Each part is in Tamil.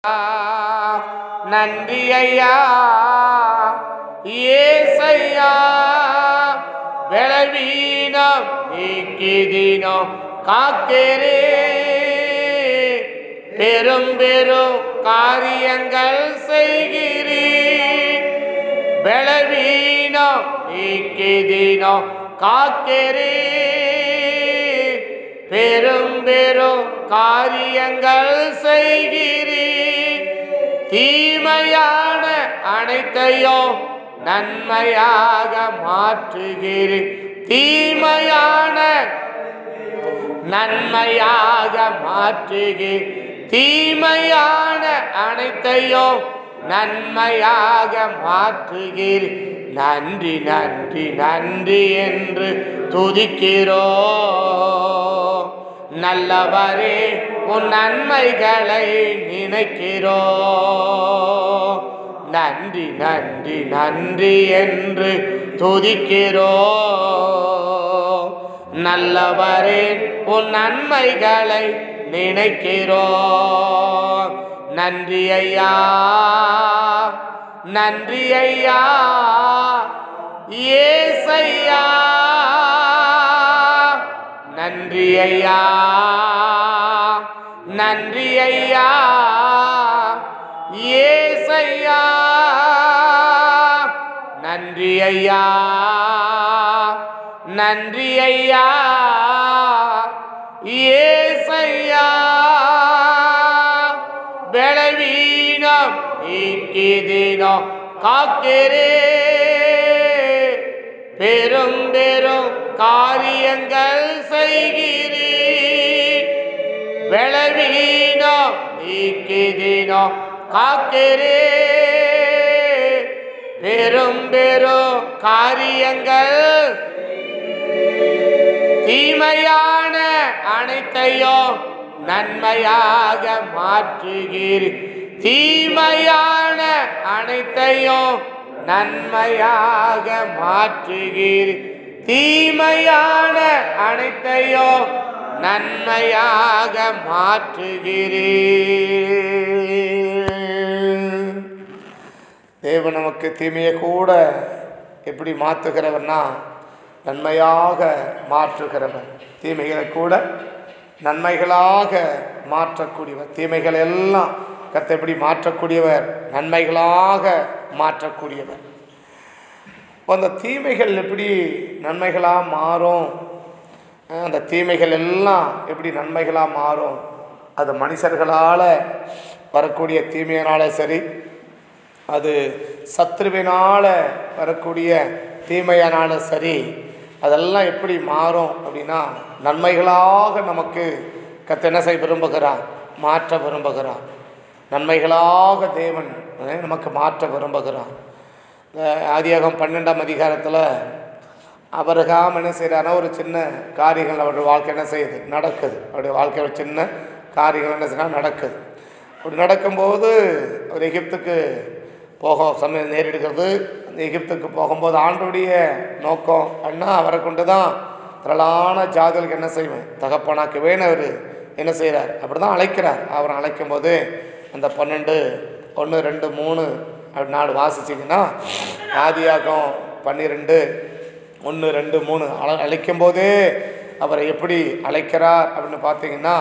நன்றி ஐயா ஏசையா பலவீனம் நீக்கிதினம் காக்கிறே பெரும் பெரும் காரியங்கள் செய்கிறீ பலவீனம் நீக்கிதினம் காக்கிறே பெரும் பெரும் காரியங்கள் செய்கிறீர் தீமையான அனைத்தையும் நன்மையாக மாற்றுகிறீர் தீமையான நன்மையாக மாற்றுகிறீர் தீமையான அனைத்தையும் நன்மையாக மாற்றுகிறீர் நன்றி நன்றி நன்றி என்று துதிக்கிறோ நல்லவரே உன் நன்மைகளை நினைக்கிறோ நன்றி நன்றி நன்றி என்று துதிக்கிறோ நல்லவரே உன் நன்மைகளை நினைக்கிறோ நன்றி ஐயா நன்றி ஐயா ஏசையா நன்றி ஐயா நன்றி ஐயா ஏசையா நன்றி ஐயா நன்றி ஐயா ஏசையா பலவீனம் நீக்கிதினம் காக்கிறே பெரும் பெரும் காரியங்கள் செய்கிறீர் பலவீனம் நீக்கிதினம் காக்கிறே பெரும் பெரும் காரியங்கள் தீமையான அனைத்தையும் நன்மையாக மாற்றுகிறீர் தீமையான அனைத்தையும் நன்மையாக மாற்றுகிறீர் தீமையான அனைத்தையும் நன்மையாக மாற்றுகிறீர் தேவன் நமக்கு தீமையை கூட எப்படி மாற்றுகிறவர்னா நன்மையாக மாற்றுகிறவர் தீமைகளை கூட நன்மைகளாக மாற்றக்கூடியவர் தீமைகள் எல்லாம் கத்தை எப்படி மாற்றக்கூடியவர் நன்மைகளாக மாற்றக்கூடியவர் அப்போ அந்த தீமைகள் எப்படி நன்மைகளாக மாறும் அஹ் அந்த தீமைகள் எல்லாம் எப்படி நன்மைகளாக மாறும் அது மனுஷர்களால் வரக்கூடிய தீமையினால சரி அது சத்ருவினால் வரக்கூடிய தீமையானாலும் சரி அதெல்லாம் எப்படி மாறும் அப்படின்னா நன்மைகளாக நமக்கு கத்த என்ன செய்ய விரும்புகிறார் மாற்ற விரும்புகிறார் நன்மைகளாக தேவன் அஹ், நமக்கு மாற்ற விரும்புகிறார் இந்த ஆதியாகம் பன்னெண்டாம் அதிகாரத்தில் அவருகாம் என்ன செய்கிறாருன்னா ஒரு சின்ன காரியங்கள் அவருடைய வாழ்க்கை என்ன செய்யுது நடக்குது அவருடைய வாழ்க்கையில் ஒரு சின்ன காரியங்கள் என்ன செய்யணும் நடக்குது அப்படி நடக்கும்போது அவர் எகிப்துக்கு போக சமயம் நேரிடுகிறது அந்த எகிப்துக்கு போகும்போது ஆண்டுடைய நோக்கம் அண்ணா அவரை கொண்டு தான் திரளான ஜாதிகளுக்கு என்ன செய்வேன் தகப்பனாக்குவேன்னு அவர் என்ன செய்கிறார் அப்படி தான் அழைக்கிறார் அவரை அழைக்கும் போது அந்த பன்னெண்டு ஒன்று ரெண்டு மூணு அப்படி நாலு வாசிச்சிங்கன்னா ஆதியாகம் பன்னிரெண்டு ஒன்று ரெண்டு மூணு அழ அழைக்கும் போதே அவரை எப்படி அழைக்கிறார் அப்படின்னு பார்த்தீங்கன்னா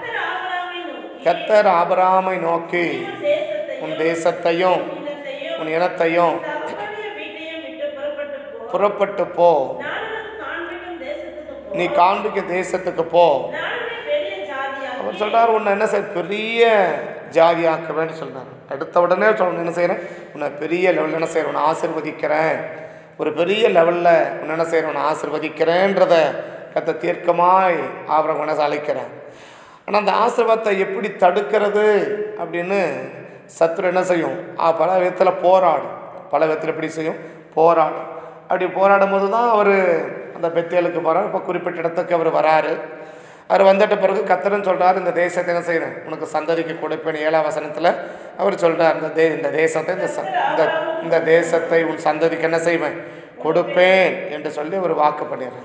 கர்த்தர் ஆபிரகாமை நோக்கி கர்த்தர் ஆபிரகாமை நோக்கி உன் உன் தேசத்தையும் தேசத்தையும் இனத்தையும் உன் இனத்தையும் தகப்பனுடைய வீட்டையும் விட்டு புறப்பட்டு போ புறப்பட்டு போ நான் உனக்கு காண்பிக்கும் தேசத்துக்கு போ நீ காண்பிக்க தேசத்துக்கு போ நான் உன்னை பெரிய ஜாதியாக அவர் சொல்றார் உன்னை என்ன செய்ய பெரிய ஜாதியாக்குவேன்னு சொல்றார் அடுத்த உடனே சொல்ல என்ன செய்கிறேன் உன்னை பெரிய லெவலில் என்ன செய்கிறேன் உன்னை ஆசிர்வதிக்கிறேன் ஒரு பெரிய லெவலில் உன்னை என்ன செய்கிறேன் உன்னை ஆசிர்வதிக்கிறேன்றத கத்த தீர்க்கமாய் அவரை மனசு அழைக்கிறேன் ஆனால் அந்த ஆசிர்வாதத்தை எப்படி தடுக்கிறது அப்படின்னு சத்துரு என்ன செய்யும் ஆ, பல விதத்தில் போராடும் பல விதத்தில் எப்படி செய்யும் போராடும் அப்படி போராடும் போது தான் அவர் அந்த பெத்தேலுக்கு போகிறார் இப்போ குறிப்பிட்ட இடத்துக்கு அவர் வராரு அவர் வந்துட்ட பிறகு கத்தரன் சொல்கிறார் இந்த தேசத்தை என்ன செய்கிறேன் உனக்கு சந்ததிக்கு கொடுப்பேன் ஏழாம் வசனத்தில் அவர் சொல்கிறார் இந்த தே இந்த தேசத்தை இந்த ச- இந்த இந்த தேசத்தை உன் சந்ததிக்கு என்ன செய்வேன் கொடுப்பேன் என்று சொல்லி ஒரு வாக்கு பண்ணிடுறார்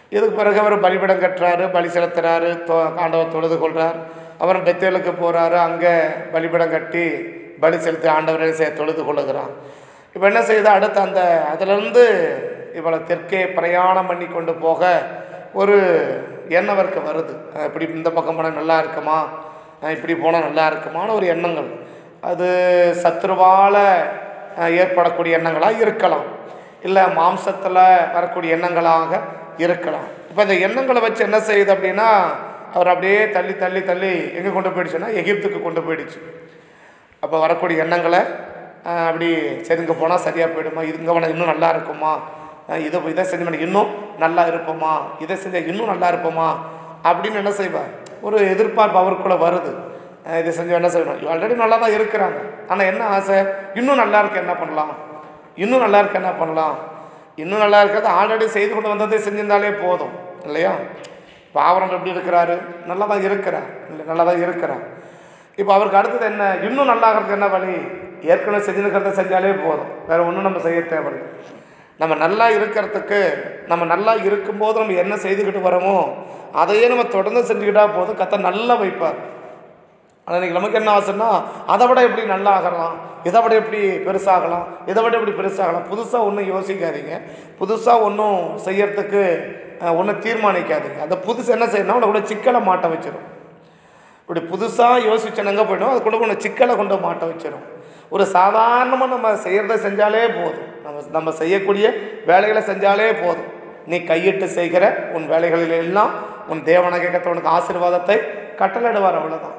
இதுக்கு பிறகு அவர் பலிபடம் கட்டுறாரு பலி செலுத்துறாரு தொ ஆண்டவர் தொழுது கொள்றார் அப்புறம் பெத்தேலுக்கு போகிறாரு அங்கே பலிபடம் கட்டி பலி செலுத்தி ஆண்டவரை செ தொழுது கொள்ளுகிறான் இப்போ என்ன செய்யுது அடுத்து அந்த அதிலிருந்து இவளை தெற்கே பிரயாணம் பண்ணி கொண்டு போக ஒரு எண்ணம் அவருக்கு வருது அஹ் இப்படி இந்த பக்கம் போனால் நல்லா இருக்குமா அஹ் இப்படி போனால் நல்லா இருக்குமான்னு ஒரு எண்ணங்கள் அது சத்ருவால் அஹ் ஏற்படக்கூடிய எண்ணங்களாக இருக்கலாம் இல்லை மாம்சத்தில் வரக்கூடிய எண்ணங்களாக இருக்கலாம் இப்போ இந்த எண்ணங்களை வச்சு என்ன செய்யுது அப்படின்னா அவர் அப்படியே தள்ளி தள்ளி தள்ளி எங்கே கொண்டு போயிடுச்சுன்னா எகிப்துக்கு கொண்டு போயிடுச்சு அப்போ வரக்கூடிய எண்ணங்களை அஹ், அப்படி சரி இங்கே போனால் சரியாக போயிடுமா இது இங்கே போனால் இன்னும் நல்லா இருக்குமா அஹ், இதை இதை செஞ்சு இன்னும் நல்லா இருப்போமா இதை செஞ்சால் இன்னும் நல்லா இருப்போமா அப்படின்னு என்ன செய்வார் ஒரு எதிர்பார்ப்பு அவருக்குள்ளே வருது அஹ், இதை செஞ்சு என்ன செய்யணும் ஆல்ரெடி நல்லா தான் இருக்கிறாங்க ஆனால் என்ன ஆசை இன்னும் நல்லா இருக்கு என்ன பண்ணலாம் இன்னும் நல்லா இருக்கு என்ன பண்ணலாம் இன்னும் நல்லா இருக்கிறது ஆல்ரெடி செய்து கொண்டு வந்ததை செஞ்சிருந்தாலே போதும் இல்லையா இப்போ ஆவரம் எப்படி இருக்கிறாரு நல்லா தான் இருக்கிறார் இல்லை நல்லா தான் இருக்கிறார் இப்போ அவருக்கு அடுத்தது என்ன இன்னும் நல்லா இருக்கிறது என்ன வழி ஏற்கனவே செஞ்சுருக்கிறத செஞ்சாலே போதும் வேறு ஒன்றும் நம்ம செய்ய தேவையில்லை நம்ம நல்லா இருக்கிறதுக்கு நம்ம நல்லா இருக்கும்போது நம்ம என்ன செய்துக்கிட்டு வரோமோ அதையே நம்ம தொடர்ந்து செஞ்சுக்கிட்டா போதும் கத்த நல்லா வைப்பார் ஆனால் இன்றைக்கி நமக்கு என்ன ஆசைன்னா அதை விட எப்படி நல்லா ஆகலாம் இதை விட எப்படி பெருசாகலாம் இதை விட எப்படி பெருசாகலாம் புதுசாக ஒன்றும் யோசிக்காதீங்க புதுசாக ஒன்றும் செய்யறதுக்கு ஒன்றும் தீர்மானிக்காதீங்க அந்த புதுசு என்ன செய்யணும்னா உங்களை கூட சிக்கலை மாட்ட வச்சிடும் இப்படி புதுசாக யோசிச்சு எங்கே போயிடும் அது கொண்டு போய் சிக்கலை கொண்டு மாட்ட வச்சிடும் ஒரு சாதாரணமாக நம்ம செய்கிறத செஞ்சாலே போதும் நம்ம நம்ம செய்யக்கூடிய வேலைகளை செஞ்சாலே போதும் நீ கையிட்டு செய்கிற உன் வேலைகளில் எல்லாம் உன் தேவனக உனக்கு ஆசீர்வாதத்தை கட்டளையிடுவார் அவ்வளோதான்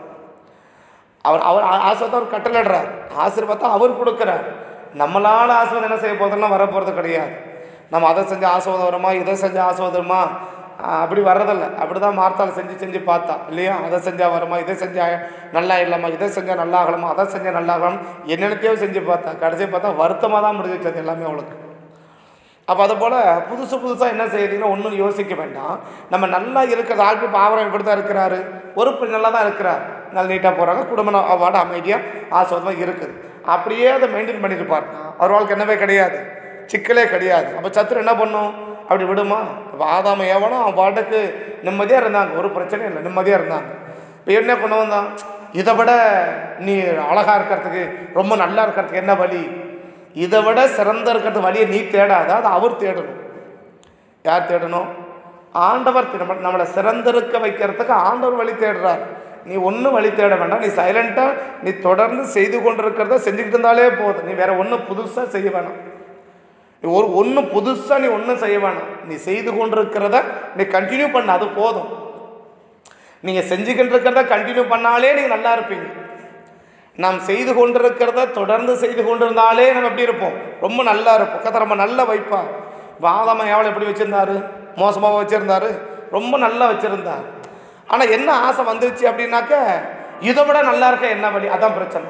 அவர் அவர் ஆ- ஆசீர்வாதம் அவர் கட்டளையிடுறார் ஆசீர்வாதத்தை அவர் கொடுக்குறார் நம்மளால் ஆசீர்வாதம் என்ன செய்ய போகிறதுலாம் வர போகிறது கிடையாது நம்ம அதை செஞ்சு ஆசீர்வாதம் வருமா இதை செஞ்சு ஆசீர்வாதம் வருமா ஆ, அப்படி வர்றதில்ல அப்படி தான் மார்த்தாள் செஞ்சு செஞ்சு பார்த்தா இல்லையா அதை செஞ்சால் வருமா இதை செஞ்சால் நல்லா இல்லாமா இதை செஞ்சால் நல்லா ஆகலாமா அதை செஞ்சால் நல்லா ஆகலாம் என்னென்னத்தையோ செஞ்சு பார்த்தா கடைசி பார்த்தா வருத்தமாக தான் முடிஞ்சிச்சு அது எல்லாமே அவளுக்கு அப்போ அது போல் புதுசு புதுசாக என்ன செய்யறீங்கன்னா ஒன்றும் யோசிக்க வேண்டாம் நம்ம நல்லா இருக்கிற ஆள் இப்போ ஆவரம் இப்படி தான் இருக்கிறாரு ஒரு பெண் நல்லா தான் இருக்கிறார் நல்லா நீட்டாக போகிறாங்க குடும்பம் அவாட அமைதியாக ஆஸ்வாதமாக இருக்குது அப்படியே அதை மெயின்டைன் பண்ணிட்டு பாருங்க அவர் வாழ்க்கை என்னவே கிடையாது சிக்கலே கிடையாது அப்போ சத்துரு என்ன பண்ணும் அப்படி விடுமா இப்போ ஆதாம ஏவனும் அவன் பாட்டுக்கு நிம்மதியாக இருந்தாங்க ஒரு பிரச்சனையும் இல்லை நிம்மதியாக இருந்தாங்க இப்போ என்ன கொண்டு வந்தான் இதை விட நீ அழகாக இருக்கிறதுக்கு ரொம்ப நல்லா இருக்கிறதுக்கு என்ன வழி இதை விட சிறந்த இருக்கிறது வழியை நீ தேடாத அது அவர் தேடணும் யார் தேடணும் ஆண்டவர் தேட நம்ம- நம்மளை சிறந்திருக்க வைக்கிறதுக்கு ஆண்டவர் வழி தேடுறார் நீ ஒன்றும் வழி தேட வேண்டாம் நீ சைலண்ட்டாக நீ தொடர்ந்து செய்து கொண்டிருக்கிறத செஞ்சுக்கிட்டு இருந்தாலே போதும் நீ வேற ஒன்றும் புதுசாக செய்ய வேணாம் நீ ஒரு ஒன்றும் புதுசாக நீ ஒன்றும் செய்ய வேணாம் நீ செய்து கொண்டிருக்கிறத நீ கண்டினியூ பண்ண அது போதும் நீங்கள் செஞ்சுக்கிட்டு இருக்கிறத கண்டினியூ பண்ணாலே நீங்கள் நல்லா இருப்பீங்க நாம் செய்து கொண்டிருக்கிறத தொடர்ந்து செய்து கொண்டிருந்தாலே நம்ம எப்படி இருப்போம் ரொம்ப நல்லா இருப்போம் கதை நம்ம நல்லா வைப்பா வாதமா எவ்வளோ எப்படி வச்சுருந்தாரு மோசமாக வச்சுருந்தாரு ரொம்ப நல்லா வச்சுருந்தார் ஆனால் என்ன ஆசை வந்துருச்சு அப்படின்னாக்க இதை விட நல்லா இருக்க என்ன வழி அதான் பிரச்சனை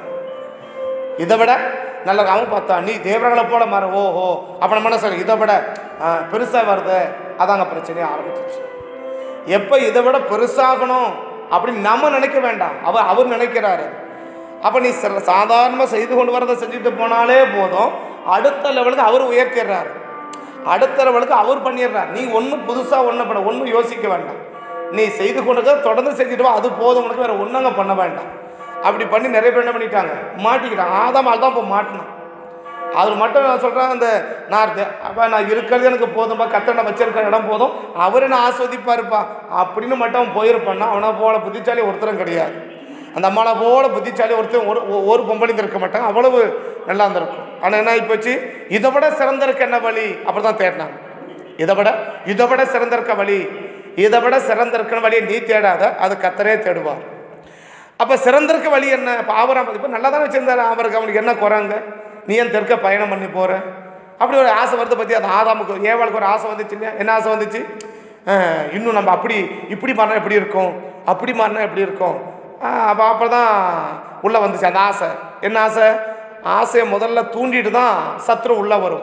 இதை விட நல்ல அவன் பார்த்தா நீ தேவர்களை போல மாற ஓஹோ அப்போ நம்ம என்ன சொல்ல இதை விட பெருசாக வருது அதாங்க பிரச்சனையே ஆரம்பிச்சிருச்சு எப்போ இதை விட பெருசாகணும் அப்படின்னு நம்ம நினைக்க வேண்டாம் அவர் அவர் நினைக்கிறாரு அப்போ நீ ச- சாதாரணமா செய்து கொண்டு வரதை செஞ்சுட்டு போனாலே போதும் அடுத்த லெவலுக்கு அவர் உயர்த்திடுறாரு அடுத்த லெவலுக்கு அவர் பண்ணிடுறார் நீ ஒன்றும் புதுசாக ஒன்றும் பண்ண ஒன்றும் யோசிக்க வேண்டாம் நீ செய்து கொண்டு தொடர்ந்து செஞ்சுட்டு வா அது போதும் உனக்கு வேறு ஒன்றுங்க பண்ண வேண்டாம் அப்படி பண்ணி நிறைய பேர் என்ன பண்ணிட்டாங்க மாட்டிக்கிட்டாங்க ஆதாம் தான் இப்போ மாட்டினான் அவர் மட்டும் நான் சொல்கிறேன் அந்த நான் தே- அப்பா நான் இருக்கிறது எனக்கு போதும்பா கத்த நான் வச்சிருக்கிற இடம் போதும் அவர் என்ன ஆஸ்வதிப்பாருப்பா அப்படின்னு மட்டும் அவன் போயிருப்பான்னா அவனை போல புத்திசாலி ஒருத்தரும் கிடையாது அந்த அம்மாவை போல புத்திசாலி ஒருத்தன் ஒரு ஒ- ஒரு பொம்பளைந்து இருக்க மாட்டாங்க அவ்வளவு நல்லா இருந்திருக்கும் ஆனால் என்ன ஆகி போச்சு இதை விட சிறந்திருக்க என்ன வழி அப்படி தான் தேடினாங்க இதை விட இதை விட சிறந்திருக்க வழி இதை விட சிறந்திருக்கிற வழியை நீ தேடாத அது கத்தரே தேடுவார் அப்போ சிறந்திருக்க வழி என்ன இப்போ ஆவரம் இப்போ நல்லா தானே வச்சிருந்தாரு அவருக்கு அவனுக்கு என்ன குறாங்க நீ ஏன் தெற்க பயணம் பண்ணி போகிற அப்படி ஒரு ஆசை வருது பற்றி அந்த ஆதாமுக்கு ஏவாளுக்கு ஒரு ஆசை வந்துச்சு இல்லையா என்ன ஆசை வந்துச்சு அஹ், இன்னும் நம்ம அப்படி இப்படி மாறினா எப்படி இருக்கும் அப்படி மாறினா எப்படி இருக்கும் அப்போ அப்போ தான் உள்ளே வந்துச்சு அந்த ஆசை என்ன ஆசை ஆசையை முதல்ல தூண்டிட்டு தான் சத்ரு உள்ளே வரும்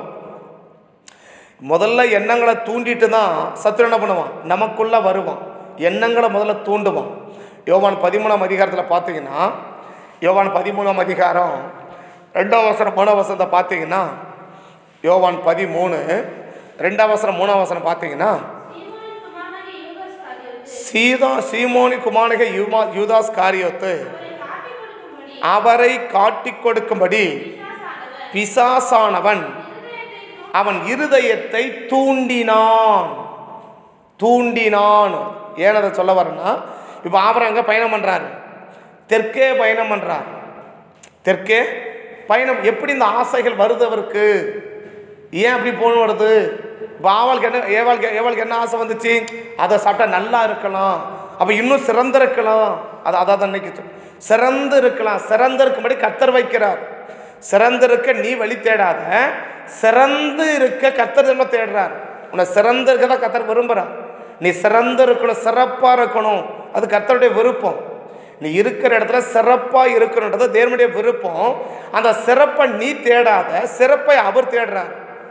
முதல்ல எண்ணங்களை தூண்டிட்டு தான் சத்ரு என்ன பண்ணுவான் நமக்குள்ள வருவான் எண்ணங்களை முதல்ல தூண்டுவான் யோவான் பதிமூணாம் அதிகாரத்தில் பார்த்தீங்கன்னா யோவான் பதிமூணாம் அதிகாரம் ரெண்டாம் வசனம் மூணாம் வசனத்தை பார்த்தீங்கன்னா யோவான் பதிமூணு ரெண்டாம் வசனம் மூணாம் வசனம் பார்த்தீங்கன்னா சீதா சீமோனி குமாரக யூமா யூதாஸ் காரியத்து அவரை காட்டிக் கொடுக்கும்படி அவரை காட்டிக் கொடுக்கும்படி பிசாசானவன் பிசாசானவன் அவன் இருதயத்தை தூண்டினான் தூண்டினான் ஏன் அதை சொல்ல வரேன்னா இப்போ ஆபரம் அங்கே பயணம் பண்ணுறாரு தெற்கே பயணம் பண்ணுறார் தெற்கே பயணம் எப்படி இந்த ஆசைகள் வருது அவருக்கு ஏன் அப்படி போகணும் வருது இப்போ ஆவாளுக்கு என்ன ஏவாளுக்கு ஏவாளுக்கு என்ன ஆசை வந்துச்சு அதை சாப்பிட்டா நல்லா இருக்கலாம் அப்போ இன்னும் சிறந்திருக்கலாம் அது அதான் அன்னைக்கு சொல்~ சிறந்து இருக்கலாம் சிறந்து இருக்கும்படி கத்தர் வைக்கிறார் சிறந்திருக்க நீ வழி தேடாத சிறந்து இருக்க கத்தர் என்ன தேடுறார் உன்னை சிறந்து இருக்க தான் கத்தர் விரும்புகிறார் நீ சிறந்து இருக்கணும் சிறப்பாக இருக்கணும் அது கர்த்தருடைய விருப்பம் நீ இருக்கிற இடத்துல சிறப்பாக இருக்கணுன்றது தேவனுடைய விருப்பம் அந்த சிறப்பை நீ தேடாத சிறப்பை அவர் தேடுறார்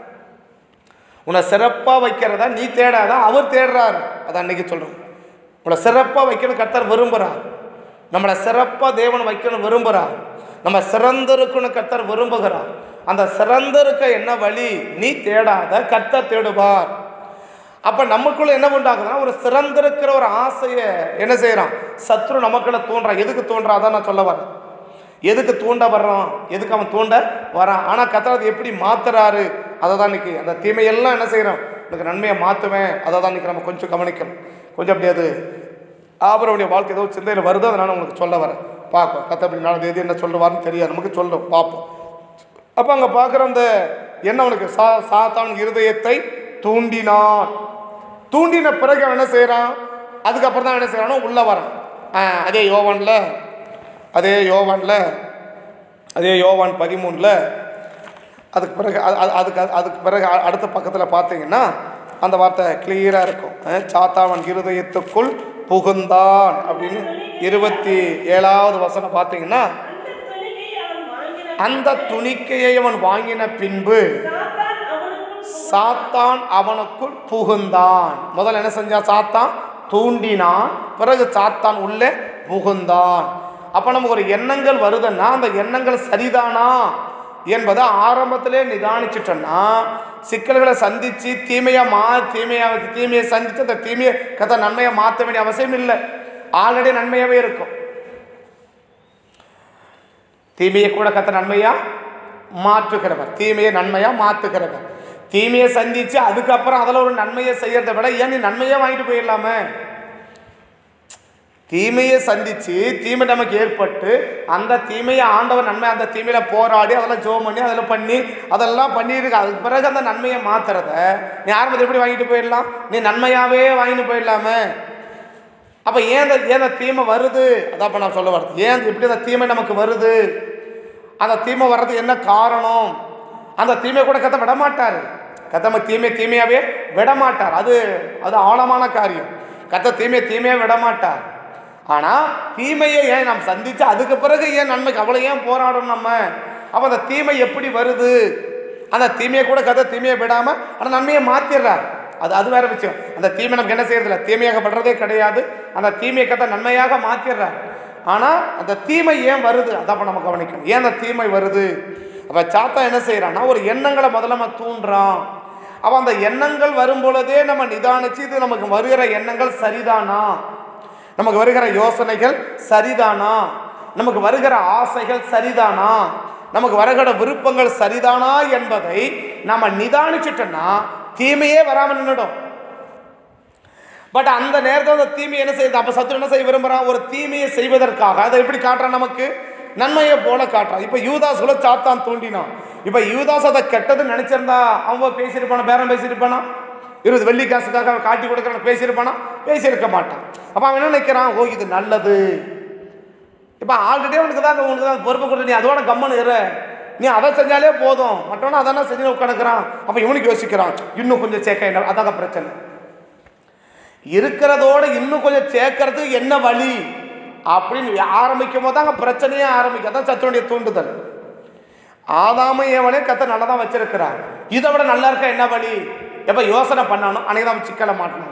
உன்னை சிறப்பாக வைக்கிறத நீ தேடாத அவர் தேடுறாரு அதை அன்னைக்கு சொல்கிறோம் உன்னை சிறப்பாக வைக்கணும் கர்த்தர் விரும்புகிறார் நம்மளை சிறப்பாக தேவன் வைக்கணும் விரும்புகிறார் நம்ம சிறந்திருக்கணும் கர்த்தர் விரும்புகிறார் அந்த சிறந்திருக்க என்ன வழி நீ தேடாத கர்த்தர் தேடுவார் அப்போ நமக்குள்ள என்ன உண்டாகுதுன்னா ஒரு சிறந்திருக்கிற ஒரு ஆசையை என்ன செய்கிறான் சத்ரு நமக்குள்ள தோன்றான் எதுக்கு தோன்றான் அதான் நான் சொல்ல வரேன் எதுக்கு தூண்ட வர்றான் எதுக்கு அவன் தூண்ட வரான் ஆனால் கத்தர் அதை எப்படி மாத்துறாரு அதை தான் இன்னைக்கு அந்த தீமையெல்லாம் என்ன செய்கிறான் எனக்கு நன்மையை மாற்றுவேன் அதை தான் இன்னைக்கு நம்ம கொஞ்சம் கவனிக்கணும் கொஞ்சம் அப்படி அது ஆபரவுடைய வாழ்க்கை ஏதோ சிந்தையில் வருது அதனால் உங்களுக்கு சொல்ல வரேன் பார்ப்போம் கத்த அப்படி நாலு தேதி என்ன சொல்லுவாருன்னு தெரியாது நமக்கு சொல்லும் பார்ப்போம் அப்போ அங்கே பார்க்குற அந்த என்ன அவனுக்கு சா சாத்தான் இருதயத்தை தூண்டினான் தூண்டின பிறகு அவன் என்ன செய்கிறான் அதுக்கப்புறம் தான் என்ன செய்கிறானோ உள்ளே வரான் ஆ, அதே யோவானில் அதே யோவானில் அதே யோவான் பதிமூணில் அதுக்கு பிறகு அது- அது- அதுக்கு அதுக்கு பிறகு அ- அடுத்த பக்கத்தில் பார்த்தீங்கன்னா அந்த வார்த்தை கிளியராக இருக்கும் அஹ், சாத்தாவன் இருதயத்துக்குள் புகுந்தான் அப்படின்னு இருபத்தி ஏழாவது வசனம் பார்த்தீங்கன்னா அந்த துணியை அவன் வாங்கின அந்த துணிக்கையை அவன் வாங்கின பின்பு சாத்தான் சாத்தான் அவனுக்குள் அவனுக்குள் புகுந்தான் முதல்ல என்ன செஞ்சான் சாத்தான் தூண்டினான் பிறகு சாத்தான் உள்ளே புகுந்தான் அப்போ நமக்கு ஒரு எண்ணங்கள் வருதுன்னா அந்த எண்ணங்கள் சரிதானா என்பதை ஆரம்பத்திலே நிதானிச்சிட்டோன்னா சிக்கல்களை சந்தித்து தீமையாக மா தீமையாக தீமையை சந்தித்து அந்த தீமையை கதை நன்மையை மாற்ற வேண்டிய அவசியம் இல்லை ஆல்ரெடி நன்மையாகவே இருக்கும் தீமையை கூட கத்த நன்மையா மாற்றுகிறவர் தீமையை நன்மையா மாற்றுகிறவர் தீமையை சந்திச்சு அதுக்கப்புறம் அதில் ஒரு நன்மையை செய்யறதை விட ஏன் நீ நன்மையே வாங்கிட்டு போயிடலாமே தீமையை சந்திச்சு தீமை நமக்கு ஏற்பட்டு அந்த தீமையை ஆண்டவர் நன்மை அந்த தீமையில போராடி அதெல்லாம் ஜோம் பண்ணி அதில் பண்ணி அதெல்லாம் பண்ணியிருக்கு அதுக்கு பிறகு அந்த நன்மையை மாத்துறத நீ ஆரம்பத்தை எப்படி வாங்கிட்டு போயிடலாம் நீ நன்மையாவே வாங்கிட்டு போயிடலாமே அப்போ ஏன் இந்த ஏன் இந்த தீமை வருது அதான் இப்போ நான் சொல்ல வரது ஏன் எப்படி அந்த தீமை நமக்கு வருது அந்த தீமை வர்றதுக்கு என்ன காரணம் அந்த தீமை கூட கத்த விட மாட்டார் கத்தம தீமை தீமையாவே விட மாட்டார் அது அது ஆழமான காரியம் கத்த தீமை தீமையை விட மாட்டார் ஆனால் தீமையை ஏன் நாம் சந்திச்சு அதுக்கு பிறகு ஏன் நன்மைக்கு அவ்வளோ ஏன் போராடணும் நம்ம அப்போ அந்த தீமை எப்படி வருது அந்த தீமையை கூட கதை தீமையை விடாமல் ஆனால் நன்மையை மாற்றிடுறார் அது அது வேற விஷயம் அந்த தீமை நமக்கு என்ன செய்யறதில்ல தீமையாகப்படுறதே கிடையாது அந்த தீமையை கதை நன்மையாக மாற்றிடுறார் ஆனால் அந்த தீமை ஏன் வருது அதான் அப்போ நம்ம கவனிக்கணும் ஏன் அந்த தீமை வருது அப்போ சாத்தா என்ன செய்கிறான்னா ஒரு எண்ணங்களை முதல்ல நம்ம தூண்டுறான் அப்போ அந்த எண்ணங்கள் வரும் பொழுதே நம்ம நிதானிச்சு இது நமக்கு வருகிற எண்ணங்கள் சரிதானா நமக்கு வருகிற யோசனைகள் சரிதானா நமக்கு வருகிற ஆசைகள் சரிதானா நமக்கு வருகிற விருப்பங்கள் சரிதானா என்பதை நம்ம நிதானிச்சிட்டோம்னா தீமையே வராமல் நின்றுடும் பட் அந்த நேரத்தில் அந்த தீமை என்ன செய்யுது அப்போ சத்துரு என்ன செய்ய விரும்புகிறான் ஒரு தீமையை செய்வதற்காக அதை எப்படி காட்டுறான் நமக்கு நன்மையை போல காட்டுறான் இப்போ யூதாஸ் கூட சாத்தான் தூண்டினான் இப்போ யூதாஸ் அதை கெட்டதுன்னு நினச்சிருந்தா அவன் பேசியிருப்பானா பேரம் பேசியிருப்பானா இருபது வெள்ளி காசுக்காக அவன் காட்டி கொடுக்குறான் பேசியிருப்பானா பேசியிருக்க மாட்டான் அப்போ அவன் என்ன நினைக்கிறான் ஓ இது நல்லது இப்போ ஆல்ரெடி அவனுக்கு தான் உனக்கு தான் பொறுப்பு கொடுத்து நீ அதோட கம்மனு இரு நீ அதை செஞ்சாலே போதும் மற்றவனா அதானே செஞ்சு உட்காந்துக்கிறான் அப்போ இவனுக்கு யோசிக்கிறான் இன்னும் கொஞ்சம் சேர்க்க என்ன அதாங்க பிரச்சனை இருக்கிறதோட இன்னும் கொஞ்சம் சேர்க்கறதுக்கு என்ன வழி அப்படின்னு ஆரம்பிக்கும் போது தாங்க பிரச்சனையே ஆரம்பிக்கும் அதான் சத்துடைய தூண்டுதல் ஆதாம ஏவனே கத்த நல்லா தான் வச்சிருக்கிறார் இதை விட நல்லா இருக்க என்ன வழி எப்போ யோசனை பண்ணானோ அன்னைக்கு தான் அவன் சிக்கலை மாட்டினாங்க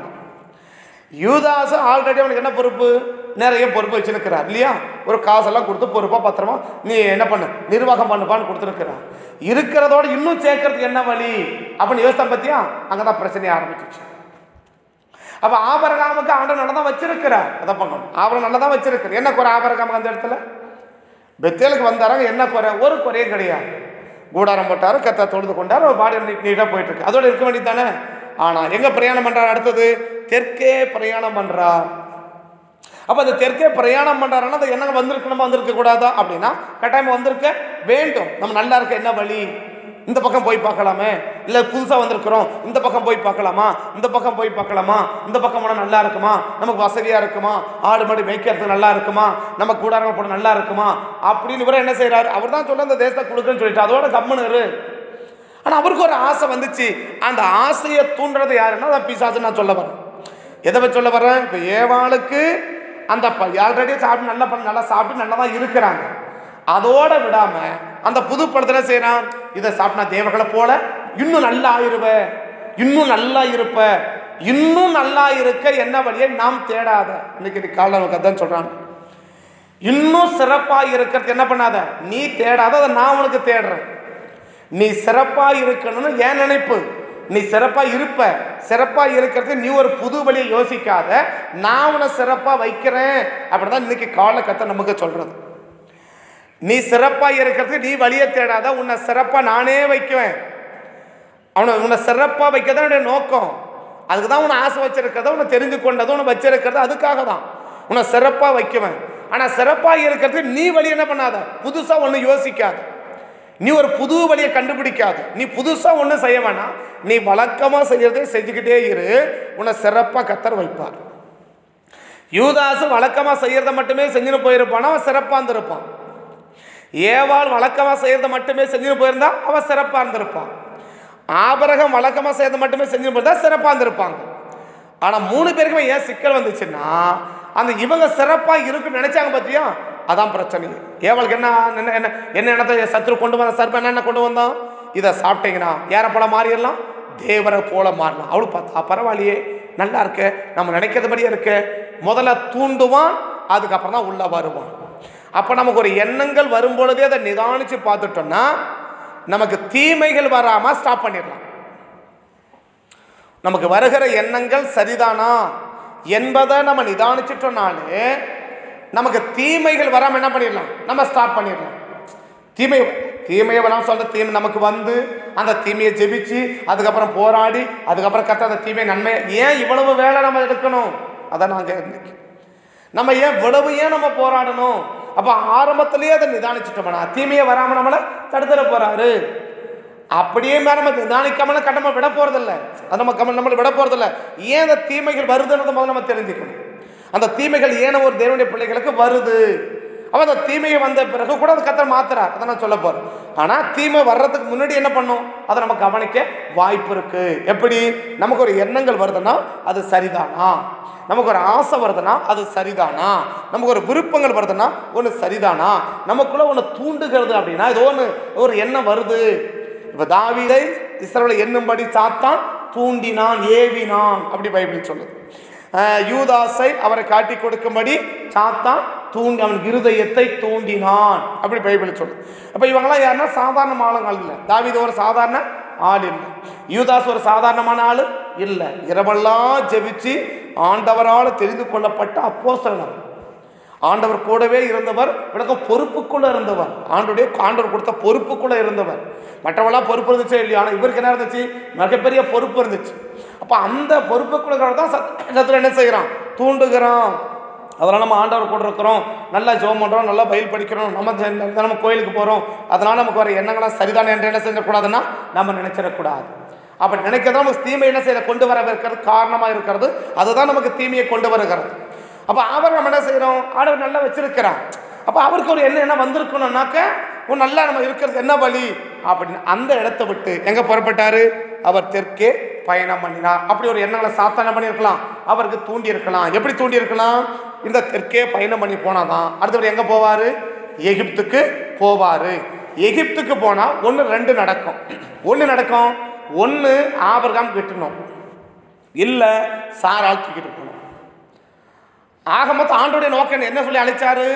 யூதாஸ் ஆல்ரெடி அவனுக்கு என்ன பொறுப்பு நிறைய பொறுப்பு வச்சுருக்கிறார் இல்லையா ஒரு காசெல்லாம் கொடுத்து பொறுப்பாக பத்திரமா நீ என்ன பண்ணு நிர்வாகம் பண்ணுப்பான்னு கொடுத்துருக்கிறான் இருக்கிறதோட இன்னும் சேர்க்கறதுக்கு என்ன வழி அப்படின்னு யோசித்தான் பத்தியா அங்கே தான் பிரச்சனையே ஆரம்பிச்சிச்சு அப்ப ஆபரகாமுக்கு ஆண்டவர் நல்லா தான் வச்சிருக்கிறார் அதை பார்க்கணும் ஆபரம் நல்லா தான் வச்சிருக்கிறார் என்ன குறை ஆபரகாமுக்கு அந்த இடத்துல பெத்தேலுக்கு வந்தாராங்க என்ன குறை ஒரு குறையும் கிடையாது கூடாரம் போட்டாரு கத்த தொழுது கொண்டார் ஒரு பாடி நீட்டாக போயிட்டு இருக்கு அதோட இருக்க வேண்டியது தானே ஆனால் எங்க பிரயாணம் பண்றாரு அடுத்தது தெற்கே பிரயாணம் பண்றார் அப்போ அந்த தெற்கே பிரயாணம் பண்ணுறாருன்னா அது என்ன வந்திருக்கணுமா வந்திருக்க கூடாதா அப்படின்னா கட்டாயம் வந்திருக்க வேண்டும் நம்ம நல்லா இருக்க என்ன வழி இந்த பக்கம் போய் பார்க்கலாமே இல்லை புதுசாக வந்திருக்கிறோம் இந்த பக்கம் போய் பார்க்கலாமா இந்த பக்கம் போய் பார்க்கலாமா இந்த பக்கம் போனால் நல்லா இருக்குமா நமக்கு வசதியாக இருக்குமா ஆடு மாடு மேய்க்கிறதுக்கு நல்லா இருக்குமா நம்ம கூடாரங்கள் போட நல்லா இருக்குமா அப்படின்னு இவரை என்ன செய்கிறாரு அவர் தான் சொல்ல அந்த தேசத்தை கொடுக்குன்னு சொல்லிட்டு அதோட கம்முன்னு இரு ஆனால் அவருக்கு ஒரு ஆசை வந்துச்சு அந்த ஆசையை தூண்டுறது யாருன்னா அதான் பிசாசுன்னு நான் சொல்ல வரேன் எதை வச்சு சொல்ல வரேன் இப்போ ஏவாளுக்கு அந்த ஆல்ரெடி சாப்பிட்டு நல்லா பண்ண நல்லா சாப்பிட்டு நல்லா தான் இருக்கிறாங்க அதோட விடாம அந்த புது படத்தில் செய்கிறான் இதை சாப்பிட்டா தேவர்களை போல இன்னும் நல்லா ஆயிருவ இன்னும் நல்லா இருப்ப இன்னும் நல்லா இருக்க என்ன வழியை நாம் தேடாத இன்னைக்கு இது காலைல நமக்கு அதான் சொல்றான் இன்னும் சிறப்பாக இருக்கிறதுக்கு என்ன பண்ணாத நீ தேடாத அதை நான் உனக்கு தேடுறேன் நீ சிறப்பாக இருக்கணும்னு ஏன் நினைப்பு நீ சிறப்பாக இருப்ப சிறப்பாக இருக்கிறதுக்கு நீ ஒரு புது வழியை யோசிக்காத நான் உன்னை சிறப்பாக வைக்கிறேன் அப்படிதான் இன்னைக்கு கால கத்தை நமக்கு சொல்றது நீ சிறப்பாக இருக்கிறதுக்கு நீ வழியை தேடாத உன்னை சிறப்பாக நானே வைக்குவேன் அவனை உன்னை சிறப்பாக வைக்க தான் என்னுடைய நோக்கம் அதுக்கு தான் உன்னை ஆசை வச்சிருக்கிறத உன்னை தெரிஞ்சு கொண்டது உன்னை வச்சிருக்கிறது அதுக்காக தான் உன்னை சிறப்பாக வைக்குவேன் ஆனால் சிறப்பாக இருக்கிறதுக்கு நீ வழி என்ன பண்ணாத புதுசாக ஒன்று யோசிக்காத நீ ஒரு புது வழியை கண்டுபிடிக்காத நீ புதுசாக ஒன்றும் செய்ய வேணாம் நீ வழக்கமாக செய்யறதே செஞ்சுக்கிட்டே இரு உன்னை சிறப்பாக கத்தர் வைப்பார் யூதாசு வழக்கமாக செய்யறத மட்டுமே செஞ்சுன்னு போயிருப்பானா அவன் சிறப்பாக இருந்திருப்பான் ஏவாள் வழக்கமாக செய்யறத மட்டுமே செஞ்சுன்னு போயிருந்தா அவன் சிறப்பாக இருந்திருப்பான் ஆபரகம் வழக்கமாக செய்யறத மட்டுமே செஞ்சுன்னு போயிருந்தா சிறப்பாக இருந்திருப்பாங்க ஆனால் மூணு பேருக்குமே ஏன் சிக்கல் வந்துச்சுன்னா அந்த இவங்க சிறப்பாக இருக்குன்னு நினைச்சாங்க பார்த்தியா அதான் பிரச்சனை ஏவளுக்கு என்ன என்ன என்ன என்ன என்னத்தை சத்ரு கொண்டு வந்த சர்ப்பம் என்ன என்ன கொண்டு வந்தான் இதை சாப்பிட்டீங்கன்னா யாரை போல மாறிடலாம் தேவரை போல மாறலாம் அவளு பார்த்தா பரவாயில்லையே நல்லா இருக்கு நம்ம நினைக்கிறதுபடியே இருக்கு முதல்ல தூண்டுவான் அதுக்கப்புறம் தான் உள்ள வருவான் அப்போ நமக்கு ஒரு எண்ணங்கள் வரும்பொழுதே அதை நிதானிச்சு பார்த்துட்டோம்னா நமக்கு தீமைகள் வராமல் ஸ்டாப் பண்ணிடலாம் நமக்கு வருகிற எண்ணங்கள் சரிதானா என்பதை நம்ம நிதானிச்சிட்டோம்னாலே நமக்கு தீமைகள் வராமல் என்ன பண்ணிடலாம் நம்ம ஸ்டாப் பண்ணிடலாம் தீமை தீமையை வேணாம் சொல்ற தீமை நமக்கு வந்து அந்த தீமையை ஜெபிச்சு அதுக்கப்புறம் போராடி அதுக்கப்புறம் கத்த அந்த தீமை நன்மை ஏன் இவ்வளவு வேலை நம்ம எடுக்கணும் அதான் நாங்கள் இன்னைக்கு நம்ம ஏன் இவ்வளவு ஏன் நம்ம போராடணும் அப்போ ஆரம்பத்திலேயே அதை நிதானிச்சுட்டோம்னா தீமையை வராமல் நம்மளை தடுத்துட போறாரு அப்படியே மேல நம்ம நிதானிக்காமல கட்டம விட போறதில்ல அது நம்ம கம்ம நம்மளை விட போறதில்ல ஏன் அந்த தீமைகள் வருதுன்றதை முதல்ல நம்ம தெரிஞ்சுக்கணும் அந்த தீமைகள் ஏன் ஒரு தேவனுடைய பிள்ளைகளுக்கு வருது அவன் அந்த தீமையை வந்த பிறகு கூட அதை கத்தர் மாத்துறார் அதை நான் சொல்ல போறேன் ஆனா தீமை வர்றதுக்கு முன்னாடி என்ன பண்ணும் அதை நம்ம கவனிக்க வாய்ப்பு இருக்கு எப்படி நமக்கு ஒரு எண்ணங்கள் வருதுன்னா அது சரிதானா நமக்கு ஒரு ஆசை வருதுன்னா அது சரிதானா நமக்கு ஒரு விருப்பங்கள் வருதுன்னா ஒன்று சரிதானா நமக்குள்ள ஒன்று தூண்டுகிறது அப்படின்னா ஏதோ ஒன்று ஒரு எண்ணம் வருது இப்போ தாவீதை இஸ்ரவேலை எண்ணும்படி சாத்தான் தூண்டினான் ஏவினான் அப்படி பைபிள் சொல்லுது அஹ் யூதாசை அவரை காட்டி கொடுக்கும்படி சாத்தான் தூண்டி அவன் இருதயத்தை தூண்டினான் அப்படி பைபிள் சொல்லுது அப்போ இவங்கெல்லாம் யாருன்னா சாதாரண ஆளுங்கள் இல்லை தாவீது ஒரு சாதாரண ஆள் இல்லை யூதாஸ் ஒரு சாதாரணமான ஆள் இல்லை இரவெல்லாம் ஜெபிச்சு ஆண்டவரால் தெரிந்து கொள்ளப்பட்ட அப்போஸ்தலன் ஆண்டவர் கூடவே இருந்தவர் விளக்கம் பொறுப்புக்குள்ள இருந்தவர் ஆண்டுடைய ஆண்டவர் கொடுத்த பொறுப்புக்குள்ள இருந்தவர் மற்றவெல்லாம் பொறுப்பு இருந்துச்சே இல்லையா ஆனால் இவருக்கு என்ன இருந்துச்சு மிகப்பெரிய பொறுப்பு இருந்துச்சு அப்போ அந்த பொறுப்புக்குள்ள தான் சத்துல என்ன செய்கிறான் தூண்டுகிறான் அதனால் நம்ம ஆண்டவர் கூட இருக்கிறோம் நல்லா ஜெபம் பண்ணுறோம் நல்லா பயில் படிக்கிறோம் நம்ம ஜெ- நம்ம கோயிலுக்கு போகிறோம் அதனால் நமக்கு வர எண்ணங்களாம் சரிதானே என்று என்ன செஞ்சிடக்கூடாதுன்னா நம்ம நினைச்சிடக்கூடாது அப்போ நினைக்கிறதா நமக்கு தீமை என்ன செய்ய கொண்டு வர இருக்கிறது காரணமாக இருக்கிறது அதுதான் நமக்கு தீமையை கொண்டு வருகிறது அப்போ அவர் நம்ம என்ன செய்கிறோம் ஆண்டவர் நல்லா வச்சிருக்கிறான் அப்போ அவருக்கு ஒரு என்ன என்ன வந்திருக்கணும்னாக்க ஒரு நல்லா நம்ம இருக்கிறது என்ன வழி அப்படின்னு அந்த இடத்த விட்டு எங்கே புறப்பட்டாரு அவர் தெற்கே பயணம் பண்ணினார் அப்படி ஒரு எண்ணங்களை சாத்தான பண்ணியிருக்கலாம் அவருக்கு தூண்டி இருக்கலாம் எப்படி தூண்டி இருக்கலாம் இந்த தெற்கே பயணம் பண்ணி போனாதான் அடுத்தபடி எங்கே போவார் எகிப்துக்கு போவார் எகிப்துக்கு போனால் ஒன்று ரெண்டு நடக்கும் ஒன்று நடக்கும் ஒன்று ஆபரகாம் கிட்டணும் இல்லை சாரால் தூக்கிட்டு போகணும் ஆக மொத்தம் ஆண்டோடைய நோக்கம் என்ன சொல்லி அழைச்சாரு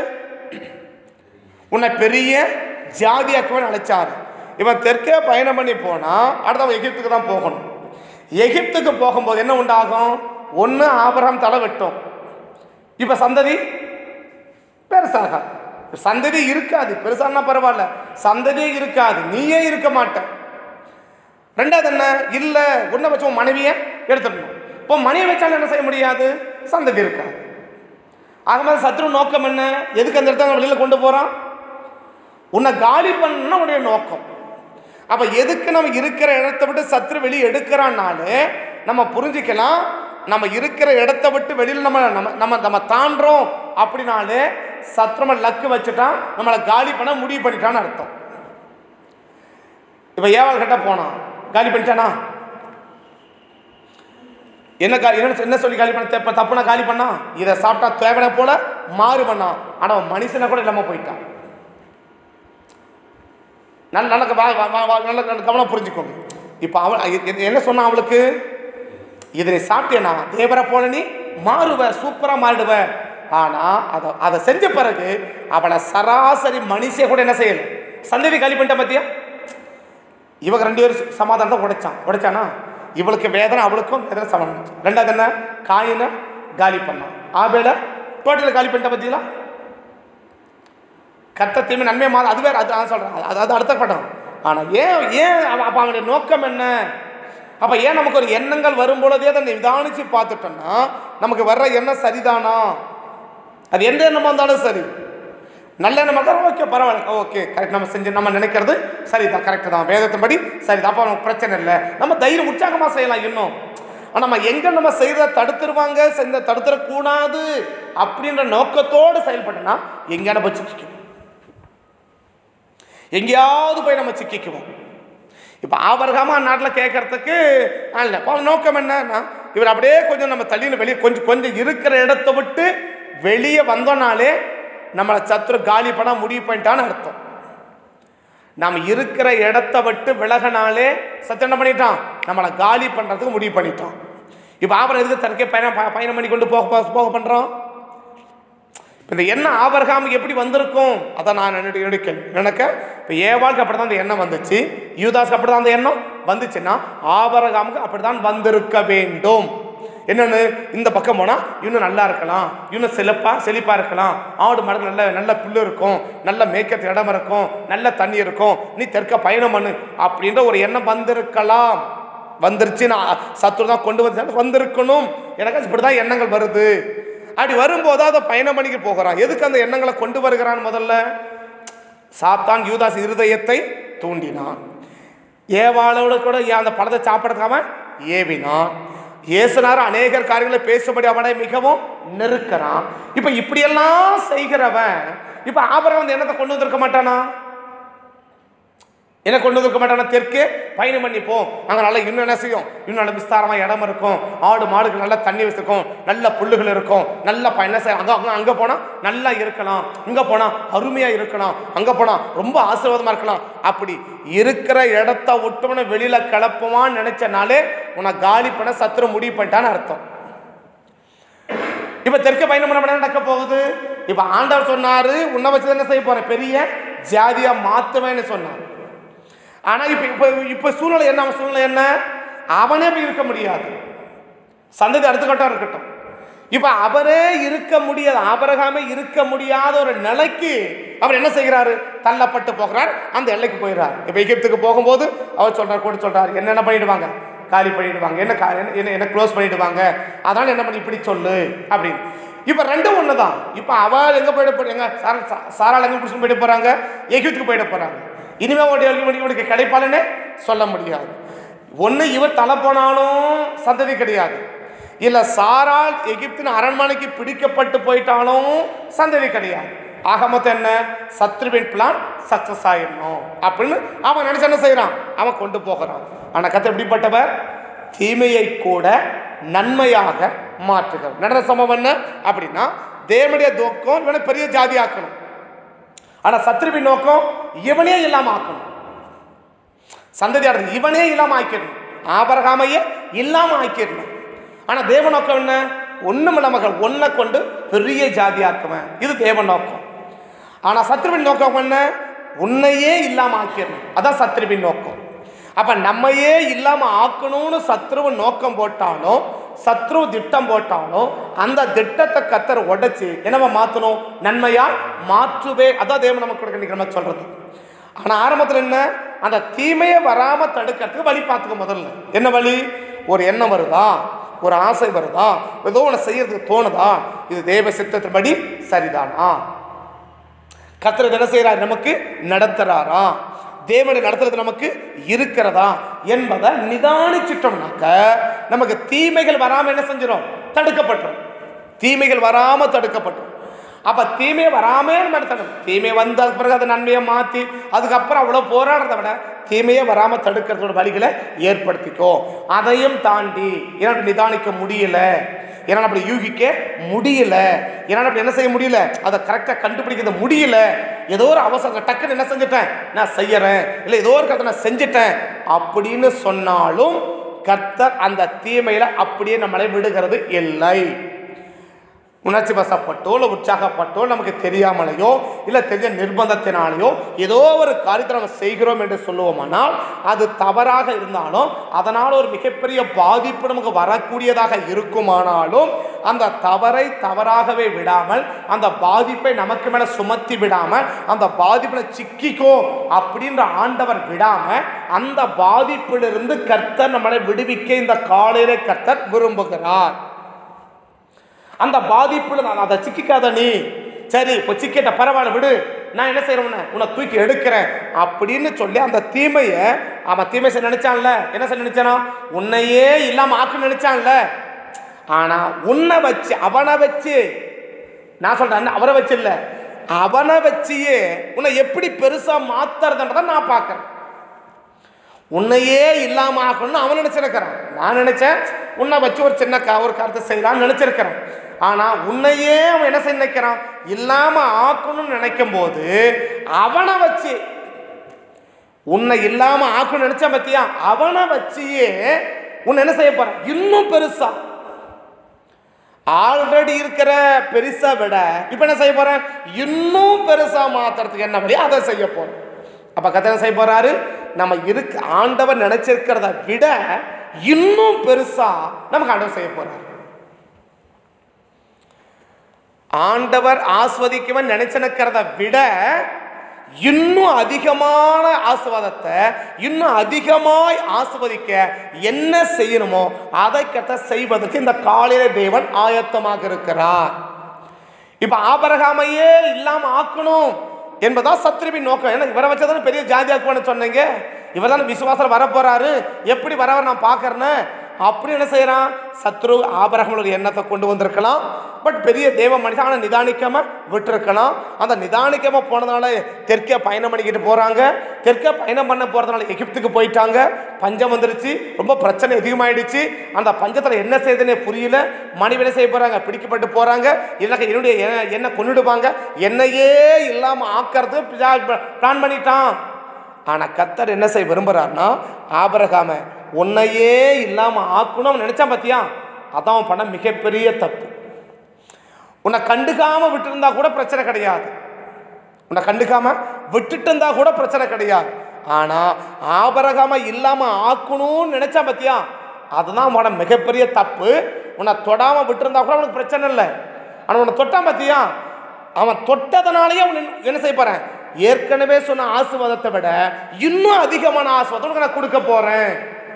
உன்னை பெரிய ஜாதியாக்குவன் அழைச்சாரு இவன் தெற்கே பயணம் பண்ணி போனால் அடுத்தவன் எகிப்துக்கு தான் போகணும் எகிப்துக்கு போகும்போது என்ன உண்டாகும் ஒன்று ஆபரகம் தலை வெட்டும் இப்போ சந்ததி பெருசாக சந்ததி இருக்காது பெருசானா பரவாயில்ல சந்ததியே இருக்காது நீயே இருக்க மாட்ட ரெண்டாவது என்ன இல்லை உன்னை வச்சு உன் மனைவியை எடுத்துடணும் இப்போ மனைவி வச்சாலும் என்ன செய்ய முடியாது சந்ததி இருக்காது ஆகும்போது சத்ரு நோக்கம் என்ன எதுக்கு அந்த இடத்த வெளியில் கொண்டு போகிறான் உன்னை காலி பண்ண உன்னுடைய நோக்கம் அப்போ எதுக்கு நம்ம இருக்கிற இடத்த விட்டு சத்ரு வெளியே எடுக்கிறான்னாலே நம்ம புரிஞ்சுக்கலாம் நம்ம இருக்கிற இடத்த விட்டு வெளியில் நம்ம நம்ம நம்ம நம்ம தாண்டுறோம் அப்படின்னாலே சத்ரு நம்ம லக்கு வச்சுட்டான் நம்மளை காலி பண்ண முடிவு பண்ணிட்டான்னு அர்த்தம் இப்போ ஏவாள் கிட்ட போனான் காலி பண்ணிட்டானா என்ன கா என்ன என்ன சொல்லி காலி பண்ண தப்பு தப்புனா காலி பண்ணா இதை சாப்பிட்டா தேவனை போல மாறு பண்ணான் ஆனால் மனுஷனை கூட இல்லாமல் போயிட்டான் நல்ல நல்ல வா- வா- வா- வா- நல்ல நல்ல கவனம் புரிஞ்சுக்கோங்க இப்போ அவன் எ- எ- என்ன சொன்னான் அவளுக்கு இதை நீ சாப்பிட்டேனா தேவரை போல நீ மாறுவ சூப்பராக மாறிடுவ ஆனால் அதை அதை செஞ்ச பிறகு அவளை சராசரி மனுஷிய கூட என்ன செய்யல சந்ததி காலி பண்ணிட்ட பார்த்தியா இவங்க ரெண்டு பேரும் சமாதானத்தை உடைச்சான் உடைச்சானா இவளுக்கு வேதனை அவளுக்கும் வேதனை சமாதானம் ரெண்டாவது என்ன காயினை காலி பண்ணான் ஆபேல டோட்டலில் காலி பண்ணிட்ட பார்த்தீங்களா கத்த தீமை நன்மை மாத அது வேற அது நான் சொல்கிறேன் அது அது அடுத்த படம் ஆனால் ஏன் ஏன் அவ- அப்போ அவனுடைய நோக்கம் என்ன அப்போ ஏன் நமக்கு ஒரு எண்ணங்கள் வரும்பொழுதே அதை நிதானிச்சு பார்த்துட்டோம்னா நமக்கு வர்ற எண்ணம் சரிதானா அது எந்த எண்ணமாக இருந்தாலும் சரி நல்ல எண்ணமாக இருந்தாலும் ஓகே பரவாயில்ல ஓகே கரெக்ட் நம்ம செஞ்சு நம்ம நினைக்கிறது சரிதான் கரெக்டு தான் வேதத்தின்படி சரிதான் அப்போ நமக்கு பிரச்சனை இல்லை நம்ம தைரியம் உற்சாகமாக செய்யலாம் இன்னும் ஆனால் நம்ம எங்கே நம்ம செய்கிறத தடுத்துருவாங்க செஞ்ச தடுத்துடக்கூடாது அப்படின்ற நோக்கத்தோடு செயல்பட்டோன்னா எங்கேயான போய் சிக்கிக்கும் எங்கேயாவது போய் நம்ம சிக்கிக்குவோம் இப்போ ஆபரகமா நாட்டில் கேட்கறதுக்கு இல்லை இப்போ நோக்கம் என்னன்னா இவர் அப்படியே கொஞ்சம் நம்ம தள்ளின்னு வெளியே கொஞ்சம் கொஞ்சம் இருக்கிற இடத்த விட்டு வெளியே வந்தோனாலே நம்மளை சத்துரு காலி பண்ண முடிவு பண்ணிட்டான்னு அர்த்தம் நாம் இருக்கிற இடத்த விட்டு விலகினாலே சத்தியம் என்ன பண்ணிட்டான் நம்மளை காலி பண்ணுறதுக்கு முடிவு பண்ணிட்டான் இப்போ ஆபரம் எதுக்கு தனக்கே பயணம் ப- பயணம் பண்ணி கொண்டு போக போக- போக பண்ணுறோம் இப்ப இந்த எண்ணம் ஆபரகாமுக்கு எப்படி வந்திருக்கும் அதை நான் என்னுடைய என்னுடைய கேள்வி. எனக்கு இப்போ ஏவாளுக்கு அப்படி தான் அந்த எண்ணம் வந்துச்சு யூதாஸ்க்கு அப்படி தான் அந்த எண்ணம் வந்துச்சுன்னா ஆபரகாமுக்கு அப்படி தான் வந்திருக்க வேண்டும் என்னன்னு இந்த பக்கம் போனால் இன்னும் நல்லா இருக்கலாம் இன்னும் செழிப்பா செழிப்பா இருக்கலாம் ஆடு மாடு நல்ல நல்ல புல்லு இருக்கும் நல்ல மேய்க்கிறதுக்கு இடம் இருக்கும் நல்ல தண்ணி இருக்கும் நீ தெற்க பயணம் பண்ணு அப்படின்ற ஒரு எண்ணம் வந்திருக்கலாம் வந்துருச்சு நான் சத்துரு தான் கொண்டு வந்து வந்திருக்கணும் எனக்கு இப்படி தான் எண்ணங்கள் வருது அப்படி வரும்போது அதை பயணம் பண்ணிக்க போகிறான் எதுக்கு அந்த எண்ணங்களை கொண்டு வருகிறான் முதல்ல சாத்தான் யூதாஸ் இருதயத்தை தூண்டினான் ஏவாளோடு கூட ஏன் அந்த பழத்தை சாப்பிட்றதுக்கு அவன் ஏவினான் இயேசுனார் அநேகர் காரியங்களை பேசும்படி அவனை மிகவும் நெருக்கிறான் இப்போ இப்படியெல்லாம் செய்கிறவன் இப்போ ஆபரம் வந்து என்னத்தை கொண்டு வந்திருக்க மாட்டானா என்ன கொண்டு வந்திருக்க மாட்டானா தெற்கே பயணம் பண்ணி போ அங்கே நல்லா இன்னும் என்ன செய்யும் இன்னும் நல்ல விஸ்தாரமாக இடம் இருக்கும் ஆடு மாடுக்கு நல்ல தண்ணி வச்சிருக்கும் நல்ல புல்லுகள் இருக்கும் நல்ல ப- என்ன செய்யும் அங்கே அங்கே அங்கே போனால் நல்லா இருக்கலாம் இங்கே போனால் அருமையாக இருக்கலாம் அங்கே போனால் ரொம்ப ஆசீர்வாதமாக இருக்கலாம் அப்படி இருக்கிற இடத்த விட்டுவனை வெளியில் கிளப்புவான்னு நினச்சனாலே உன்னை காலி பண்ண சத்துரு முடிவு பண்ணிட்டான்னு அர்த்தம் இப்போ தெற்க பயணம் பண்ண என்ன நடக்க போகுது இப்போ ஆண்டவர் சொன்னாரு உன்னை வச்சு என்ன செய்ய போறேன் பெரிய ஜாதியா மாத்துவேன்னு சொன்னார் ஆனா இப்போ இப்போ இப்போ சூழ்நிலை என்ன அவன் சூழ்நிலை என்ன அவனே போய் இருக்க முடியாது சந்ததி அடுத்த கட்டம் இருக்கட்டும் இப்போ அவரே இருக்க முடியாத ஆபரகாமே இருக்க முடியாத ஒரு நிலைக்கு அவர் என்ன செய்கிறாரு தள்ளப்பட்டு போகிறார் அந்த எல்லைக்கு போயிடுறார் இப்போ எகிப்துக்கு போகும்போது அவர் சொல்றார் கூட சொல்றார் என்னென்ன பண்ணிடுவாங்க காலி பண்ணிடுவாங்க என்ன கா- என்ன- என்ன என்ன க்ளோஸ் பண்ணிடுவாங்க அதனால என்ன பண்ணி இப்படி சொல்லு அப்படின்னு இப்போ ரெண்டும் ஒன்று தான் இப்போ அவள் எங்கே போயிட போறாங்க சாரா சா- சாராள் எங்கே பிடிச்சி போயிட போகிறாங்க எகிப்துக்கு போயிட போகிறாங்க இனிமே உடைய இவனுக்கு கிடைப்பாளுன்னு சொல்ல முடியாது ஒன்று இவர் தலை போனாலும் சந்ததி கிடையாது இல்லை சாரால் எகிப்தின் அரண்மனைக்கு பிடிக்கப்பட்டு போயிட்டாலும் சந்ததி கிடையாது ஆக மொத்தம் என்ன சத்ருவின் பிளான் சக்சஸ் ஆயிடணும் அப்படின்னு அவன் நினைச்சு என்ன செய்கிறான் அவன் கொண்டு போகிறான் ஆனால் கத்தை எப்படிப்பட்டவர் தீமையை கூட நன்மையாக மாற்றுகிறார் நடந்த சம்பவம் என்ன அப்படின்னா தேவனுடைய நோக்கம் இவனை பெரிய ஜாதி ஆக்கணும் ஆனால் சத்ருவின் நோக்கம் இவனே இல்லாமல் ஆக்கணும் சந்ததி அடுத்து இவனே இல்லாமல் ஆக்கிடணும் ஆபரகாமையே இல்லாமல் ஆக்கிடணும் ஆனால் தேவ நோக்கம் என்ன ஒன்றுமில்ல மகள் ஒன்றை கொண்டு பெரிய ஜாதி ஆக்குவேன் இது தேவ நோக்கம் ஆனால் சத்ருவின் நோக்கம் என்ன உன்னையே இல்லாமல் ஆக்கிடணும் அதான் சத்ருவின் நோக்கம் அப்போ நம்மையே இல்லாமல் ஆக்கணும்னு சத்ருவன் நோக்கம் போட்டாலும் சத்ரு திட்டம் போட்டாலும் அந்த திட்டத்தை கத்தர் உடைச்சு என்னவா மாற்றணும் நன்மையா மாற்றுவே அதான் தேவன் நமக்கு கொடுக்க இன்னைக்கு நம்ம சொல்றது ஆனால் ஆரம்பத்தில் என்ன அந்த தீமையை வராமல் தடுக்கிறதுக்கு வழி பார்த்துக்க முதல்ல என்ன வழி ஒரு எண்ணம் வருதா ஒரு ஆசை வருதா ஏதோ ஒன்று செய்யறதுக்கு தோணுதா இது தேவ சித்தத்தின்படி சரிதானா கர்த்தர் என்ன செய்கிறார் நமக்கு நடத்துறாரா தேவனுடைய நடத்துறது நமக்கு இருக்கிறதா என்பதை நிதானிச்சிட்டோம்னாக்க நமக்கு தீமைகள் வராமல் என்ன செஞ்சிடும் தடுக்கப்பட்டுரும் தீமைகள் வராமல் தடுக்கப்பட்டுரும் அப்போ தீமை வராமே நம்ம என்ன தடுக்கணும் தீமை வந்த பிறகு அதை நன்மையை மாற்றி அதுக்கப்புறம் அவ்வளோ போராடுறத விட தீமையை வராமல் தடுக்கிறதோட வழிகளை ஏற்படுத்திக்கோ அதையும் தாண்டி எனக்கு நிதானிக்க முடியல என்னால் அப்படி யூகிக்க முடியல என்னால் அப்படி என்ன செய்ய முடியல அதை கரெக்டாக கண்டுபிடிக்க முடியல ஏதோ ஒரு அவசரம் டக்குன்னு என்ன செஞ்சுட்டேன் நான் செய்யறேன் இல்லை ஏதோ ஒரு கருத்தை நான் செஞ்சுட்டேன் அப்படின்னு சொன்னாலும் கர்த்தர் அந்த தீமையில அப்படியே நம்மளை விடுகிறது இல்லை உணர்ச்சி வசப்பட்டோ இல்லை உற்சாகப்பட்டோ நமக்கு தெரியாமலையோ இல்லை தெரிஞ்ச நிர்பந்தத்தினாலேயோ ஏதோ ஒரு காரியத்தை நம்ம செய்கிறோம் என்று சொல்லுவோமானால் அது தவறாக இருந்தாலும் அதனால் ஒரு மிகப்பெரிய பாதிப்பு நமக்கு வரக்கூடியதாக இருக்குமானாலும் அந்த தவறை தவறாகவே விடாமல் அந்த பாதிப்பை நமக்கு மேலே சுமத்தி விடாமல் அந்த பாதிப்பில் சிக்கிக்கோ அப்படின்ற ஆண்டவர் விடாமல் அந்த பாதிப்பிலிருந்து கர்த்தர் நம்மளை விடுவிக்க இந்த காலையிலே கர்த்தர் விரும்புகிறார் அந்த பாதிப்புல நான் அதை சிக்கிக்காத நீ சரி இப்போ சிக்கிட்ட பரவாயில்ல விடு நான் என்ன செய்யறேன் உன்னை உன்னை தூக்கி எடுக்கிறேன் அப்படின்னு சொல்லி அந்த தீமையை அவன் தீமை செய்ய நினைச்சான்ல என்ன செய்ய நினைச்சானா உன்னையே இல்லாம ஆக்கு நினைச்சான்ல ஆனா உன்னை வச்சு அவனை வச்சு நான் சொல்றேன் அவரை வச்சு இல்ல அவனை வச்சியே உன்னை எப்படி பெருசா மாத்துறதுன்றதை நான் பார்க்கறேன் உன்னையே இல்லாம ஆக்கணும்னு அவன் நினைச்சிருக்கிறான் நான் நினைச்சேன் உன்னை வச்சு ஒரு சின்ன க ஒரு கருத்தை செய்யலாம்னு நினைச்சிருக்கிறேன் ஆனா உன்னையே அவன் என்ன செய்ய நினைக்கிறான் இல்லாம ஆக்கணும்னு நினைக்கும் போது அவனை வச்சு உன்னை இல்லாம ஆக்கணும்னு நினைச்சா பத்தியா அவனை வச்சியே உன்னை என்ன செய்ய போறான் இன்னும் பெருசா ஆல்ரெடி இருக்கிற பெருசா விட இப்ப என்ன செய்ய போறேன் இன்னும் பெருசா மாத்துறதுக்கு என்ன வழி அதை செய்ய போறேன் அப்ப கதை என்ன செய்ய போறாரு நம்ம இருக்க ஆண்டவர் நினைச்சிருக்கிறத விட இன்னும் பெருசா நமக்கு ஆண்டவர் செய்ய போறாரு ஆண்டவர் ஆஸ்வதிக்கவன் நினைச்சிருக்கிறத விட இன்னும் அதிகமான ஆசிர்வாதத்தை இன்னும் அதிகமாய் ஆசிர்வதிக்க என்ன செய்யணுமோ அதை கத்த செய்வதற்கு இந்த காலையில தேவன் ஆயத்தமாக இருக்கிறார் இப்ப ஆபரகாமையே இல்லாம ஆக்கணும் என்பதான் சத்ருவின் நோக்கம் ஏன்னா இவரை வச்சதானே பெரிய ஜாதி ஆக்குவான்னு சொன்னீங்க இவர் தானே விசுவாசம் வர போறாரு எப்படி வரவர் நான் பார்க்கறேன்னு அப்படி என்ன செய்யறான் சத்ரு ஆபரகமோட எண்ணத்தை கொண்டு வந்திருக்கலாம் பட் பெரிய தேவ மனுஷன் ஆனால் நிதானிக்காம விட்டுருக்கலாம் அந்த நிதானிக்காம போனதுனால தெற்கே பயணம் பண்ணிக்கிட்டு போறாங்க தெற்கே பயணம் பண்ண போறதுனால எகிப்துக்கு போயிட்டாங்க பஞ்சம் வந்துருச்சு ரொம்ப பிரச்சனை அதிகமாயிடுச்சு அந்த பஞ்சத்தில் என்ன செய்யுதுன்னே புரியல மனைவி என்ன செய்ய போறாங்க பிடிக்கப்பட்டு போறாங்க எனக்கு என்னுடைய எ- என்ன கொன்னுடுவாங்க என்னையே இல்லாம ஆக்கிறது பிளான் பண்ணிட்டான் ஆனால் கத்தர் என்ன செய்ய விரும்புகிறார்னா ஆபரகாம உன்னையே இல்லாமல் ஆக்கணும் அவன் நினைச்சான் பார்த்தியா அதான் அவன் பண்ண மிகப்பெரிய தப்பு உன்னை கண்டுக்காம விட்டுருந்தா கூட பிரச்சனை கிடையாது உன்னை கண்டுக்காம விட்டுட்டு இருந்தா கூட பிரச்சனை கிடையாது ஆனா ஆபரகாம இல்லாம ஆக்கணும்னு நினைச்சா பத்தியா அதுதான் அவனோட மிகப்பெரிய தப்பு உன்னை தொடாம விட்டுருந்தா கூட அவனுக்கு பிரச்சனை இல்லை ஆனா உன்னை தொட்டான் பத்தியா அவன் தொட்டதனாலேயே அவன் என்ன- என்ன செய்ய போறேன் ஏற்கனவே சொன்ன ஆசீர்வாதத்தை விட இன்னும் அதிகமான ஆசீர்வாதம் உனக்கு நான் கொடுக்க போறேன்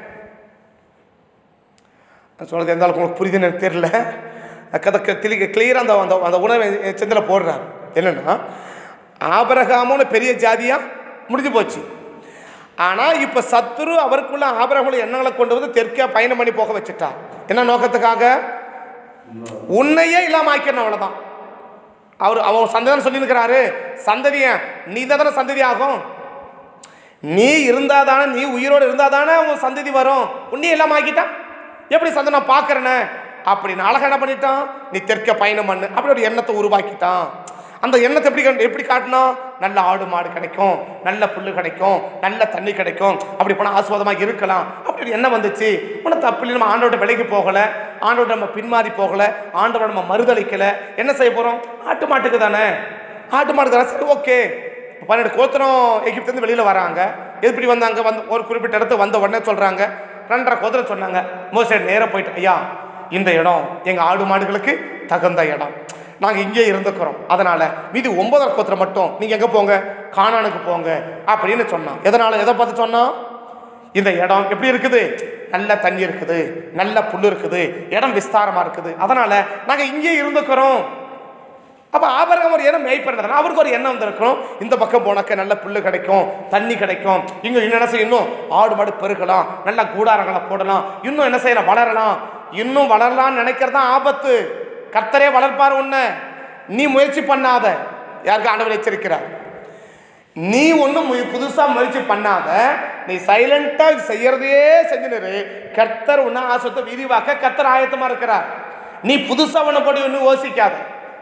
நான் சொல்றது எந்த அளவுக்கு உங்களுக்கு புரியுதுன்னு எனக்கு தெரியல கதை கிளிக்க கிளியராக அந்த அந்த அந்த உணவை என் சிந்தில் போடுறாரு என்னன்னா ஆபரகாமுன்னு பெரிய ஜாதியா முடிஞ்சு போச்சு ஆனால் இப்போ சத்துரு அவருக்குள்ள ஆபரகமுள்ள எண்ணங்களை கொண்டு வந்து தெற்கே பயணம் பண்ணி போக வச்சுட்டார் என்ன நோக்கத்துக்காக உன்னையே இல்லாம ஆக்கிடணும் அவ்வளோதான் அவர் அவன் சந்ததி சொல்லியிருக்கிறாரு சந்ததிய நீ தானே சந்ததி ஆகும் நீ இருந்தால் தானே நீ உயிரோடு இருந்தால் தானே உன் சந்ததி வரும் உன்னையே எல்லாம் ஆக்கிட்டான் எப்படி சந்தை நான் பார்க்குறேனே அப்படின்னு அழகா என்ன பண்ணிட்டான் நீ தெற்க பயணம் பண்ணு அப்படி ஒரு எண்ணத்தை உருவாக்கிட்டான் அந்த எண்ணத்தை எப்படி கண்டு- எப்படி காட்டினா நல்ல ஆடு மாடு கிடைக்கும் நல்ல புல்லு கிடைக்கும் நல்ல தண்ணி கிடைக்கும் அப்படி போனால் ஆஸ்வாதமாக இருக்கலாம் அப்படி ஒரு எண்ணம் வந்துச்சு உன தப்பு நம்ம ஆண்டோட விலைக்கு போகலை ஆண்டோட நம்ம பின்மாறி போகலை ஆண்டோட நம்ம மறுதளிக்கலை என்ன செய்ய போகிறோம் ஆட்டு மாட்டுக்கு தானே ஆட்டு மாட்டுக்கு தானே சரி ஓகே பன்னெண்டு கோத்திரம் எகிப்துலேருந்து வெளியில் வராங்க எப்படி வந்தாங்க வந்து ஒரு குறிப்பிட்ட இடத்துக்கு வந்த உடனே சொல்கிறாங்க ரெண்டரை கோத்திரம் சொன்னாங்க மோசே நேராக போயிட்டு ஐயா இந்த இடம் எங்கள் ஆடு மாடுகளுக்கு தகுந்த இடம் நாங்கள் இங்கே இருந்துக்கிறோம் அதனால் மீதி ஒன்பதரை கோத்திரம் மட்டும் நீங்கள் எங்கே போங்க கானானுக்கு போங்க அப்படின்னு சொன்னான் எதனால் எதை பார்த்து சொன்னான் இந்த இடம் எப்படி இருக்குது நல்ல தண்ணி இருக்குது நல்ல புல் இருக்குது இடம் விஸ்தாரமாக இருக்குது அதனால் நாங்கள் இங்கே இருந்துக்கிறோம் அப்போ ஆபரகம் ஒரு எண்ணம் மேய்ப்பறதுனால அவருக்கு ஒரு எண்ணம் வந்திருக்கும் இந்த பக்கம் போனாக்க நல்ல புல்லு கிடைக்கும் தண்ணி கிடைக்கும் இங்கே இன்னும் என்ன செய்யணும் ஆடு மாடு பெருக்கலாம் நல்ல கூடாரங்களை போடலாம் இன்னும் என்ன செய்யலாம் வளரலாம் இன்னும் வளரலாம்னு நினைக்கிறது தான் ஆபத்து கர்த்தரே வளர்ப்பார் உன்னை நீ முயற்சி பண்ணாத யாருக்கு ஆண்டவர் எச்சரிக்கிறார் நீ ஒன்றும் புதுசாக முயற்சி பண்ணாத நீ சைலண்டாக செய்யறதையே செஞ்சுனரு கர்த்தர் உன்னை ஆசத்தை விரிவாக்க கர்த்தர் ஆயத்தமாக இருக்கிறார் நீ புதுசாக ஒன்று போட்டு இன்னும் யோசிக்காத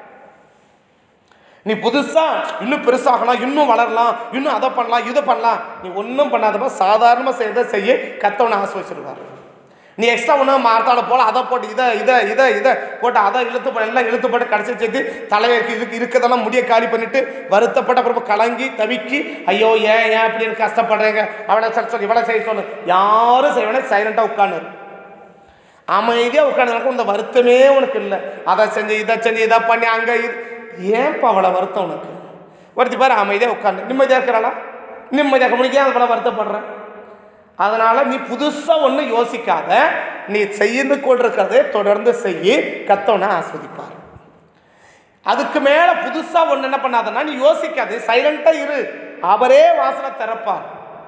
நீ புதுசா இன்னும் பெருசாகலாம் இன்னும் வளரலாம் இன்னும் அதை பண்ணலாம் இதை பண்ணலாம் நீ ஒன்றும் பண்ணாதப்ப சாதாரணமாக செய்யறதை செய்ய கத்தவனை ஆஸ்வச்சிருவார் நீ எக்ஸ்ட்ரா ஒன்றும் மார்த்தால போல அதை போட்டு இதை இதை இதை இதை போட்டு அதை இழுத்து போட்டு எல்லாம் இழுத்து போட்டு கடைசி சேர்த்து தலையிற்கு இதுக்கு இருக்கிறதெல்லாம் முடிய காலி பண்ணிட்டு வருத்தப்பட்ட அப்புறம் கலங்கி தவிக்கி ஐயோ ஏன் ஏன் அப்படின்னு கஷ்டப்படுறீங்க அவளை சரி சொல்லி இவளை செய்ய சொல்லு யாரும் செய்வனே சைலண்டாக உட்காந்து அமைதியாக உட்காந்து இந்த வருத்தமே உனக்கு இல்லை அதை செஞ்சு இதை செஞ்சு இதை பண்ணி அங்கே இது ஏன்ப்பா அவ்வளோ வருத்தம் உனக்கு வருத்தி பாரு அமைதியாக உட்காந்து நிம்மதியாக இருக்கிறாளா நிம்மதியாக முடிக்க ஏன் அவ்வளோ வருத்தப்படுற அதனால் நீ புதுசாக ஒன்றும் யோசிக்காத நீ செய்து கொண்டிருக்கிறதே தொடர்ந்து செய்யி கத்தவனை ஆஸ்வதிப்பார் அதுக்கு மேலே புதுசாக ஒன்று என்ன பண்ணாதன்னா நீ யோசிக்காது சைலண்ட்டாக இரு அவரே வாசலை திறப்பார்